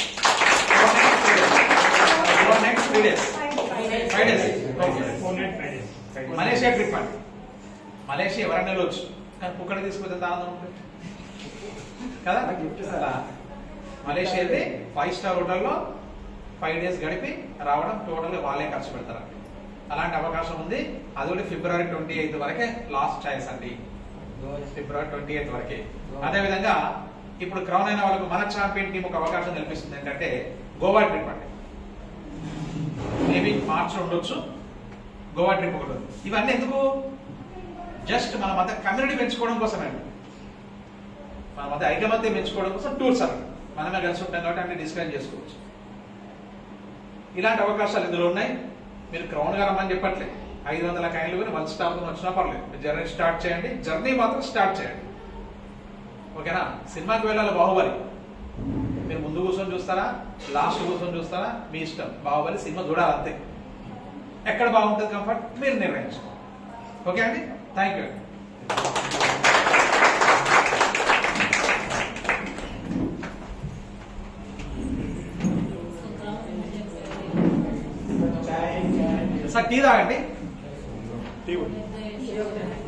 four nights three days five days Malaysia trip అండి మలేషియా ఎవరైనా వెళ్ళొచ్చు కానీ కుక్కడ తీసుకుంటే ఎంత ఆనందం ఉంటుంది కదా అలా మలేషియా అయితే ఫైవ్ స్టార్ హోటల్లో ఫైవ్ డేస్ గడిపి రావడం టోటల్ గా వాళ్ళే ఖర్చు పెడతారు అలాంటి అవకాశం ఉంది అది కూడా ఫిబ్రవరి ట్వంటీ ఎయిత్ వరకే లాస్ట్ చాయిస్ అండి ఫిబ్రవరి ట్వంటీ ఎయిత్ వరకే అదే విధంగా ఇప్పుడు క్రౌన్ అయిన వాళ్ళకు మన ఛాంపియన్ టీం ఒక అవకాశం కల్పిస్తుంది ఏంటంటే గోవా ట్రిప్ అండి మేబీ మార్చ్ ఉండొచ్చు గోవా ట్రిప్ ఒకటి ఉంది. ఇవన్నీ ఎందుకు జస్ట్ మన మధ్య కమ్యూనిటీ పెంచుకోవడం కోసమే మన మధ్య ఐకమత్యం పెంచుకోవడం కోసం టూర్స్ అన్నమాట మనమే కలిసి ఉంటాం కాబట్టి అన్ని డిస్కస్ చేసుకోవచ్చు ఇలాంటి అవకాశాలు ఇందులో ఉన్నాయి మీరు క్రౌన్ గా రమ్మని చెప్పట్లే ఐదు వందల కాయలు కూడా వన్ స్టార్ వచ్చినా పర్లేదు మీరు జర్నీ స్టార్ట్ చేయండి జర్నీ మాత్రం స్టార్ట్ చేయండి ఓకేనా సినిమాకి వెళ్ళాలి బాహుబలి మీరు ముందు కూర్చొని చూస్తారా లాస్ట్ కూర్చొని చూస్తారా మీ ఇష్టం బాహుబలి సినిమా చూడాలి అంతే ఎక్కడ బాగుంటుంది కంఫర్ట్ మీరు నిర్ణయించుకోండి ఓకే అండి థ్యాంక్ యూ సార్ టీ తాగండి టీ కూడా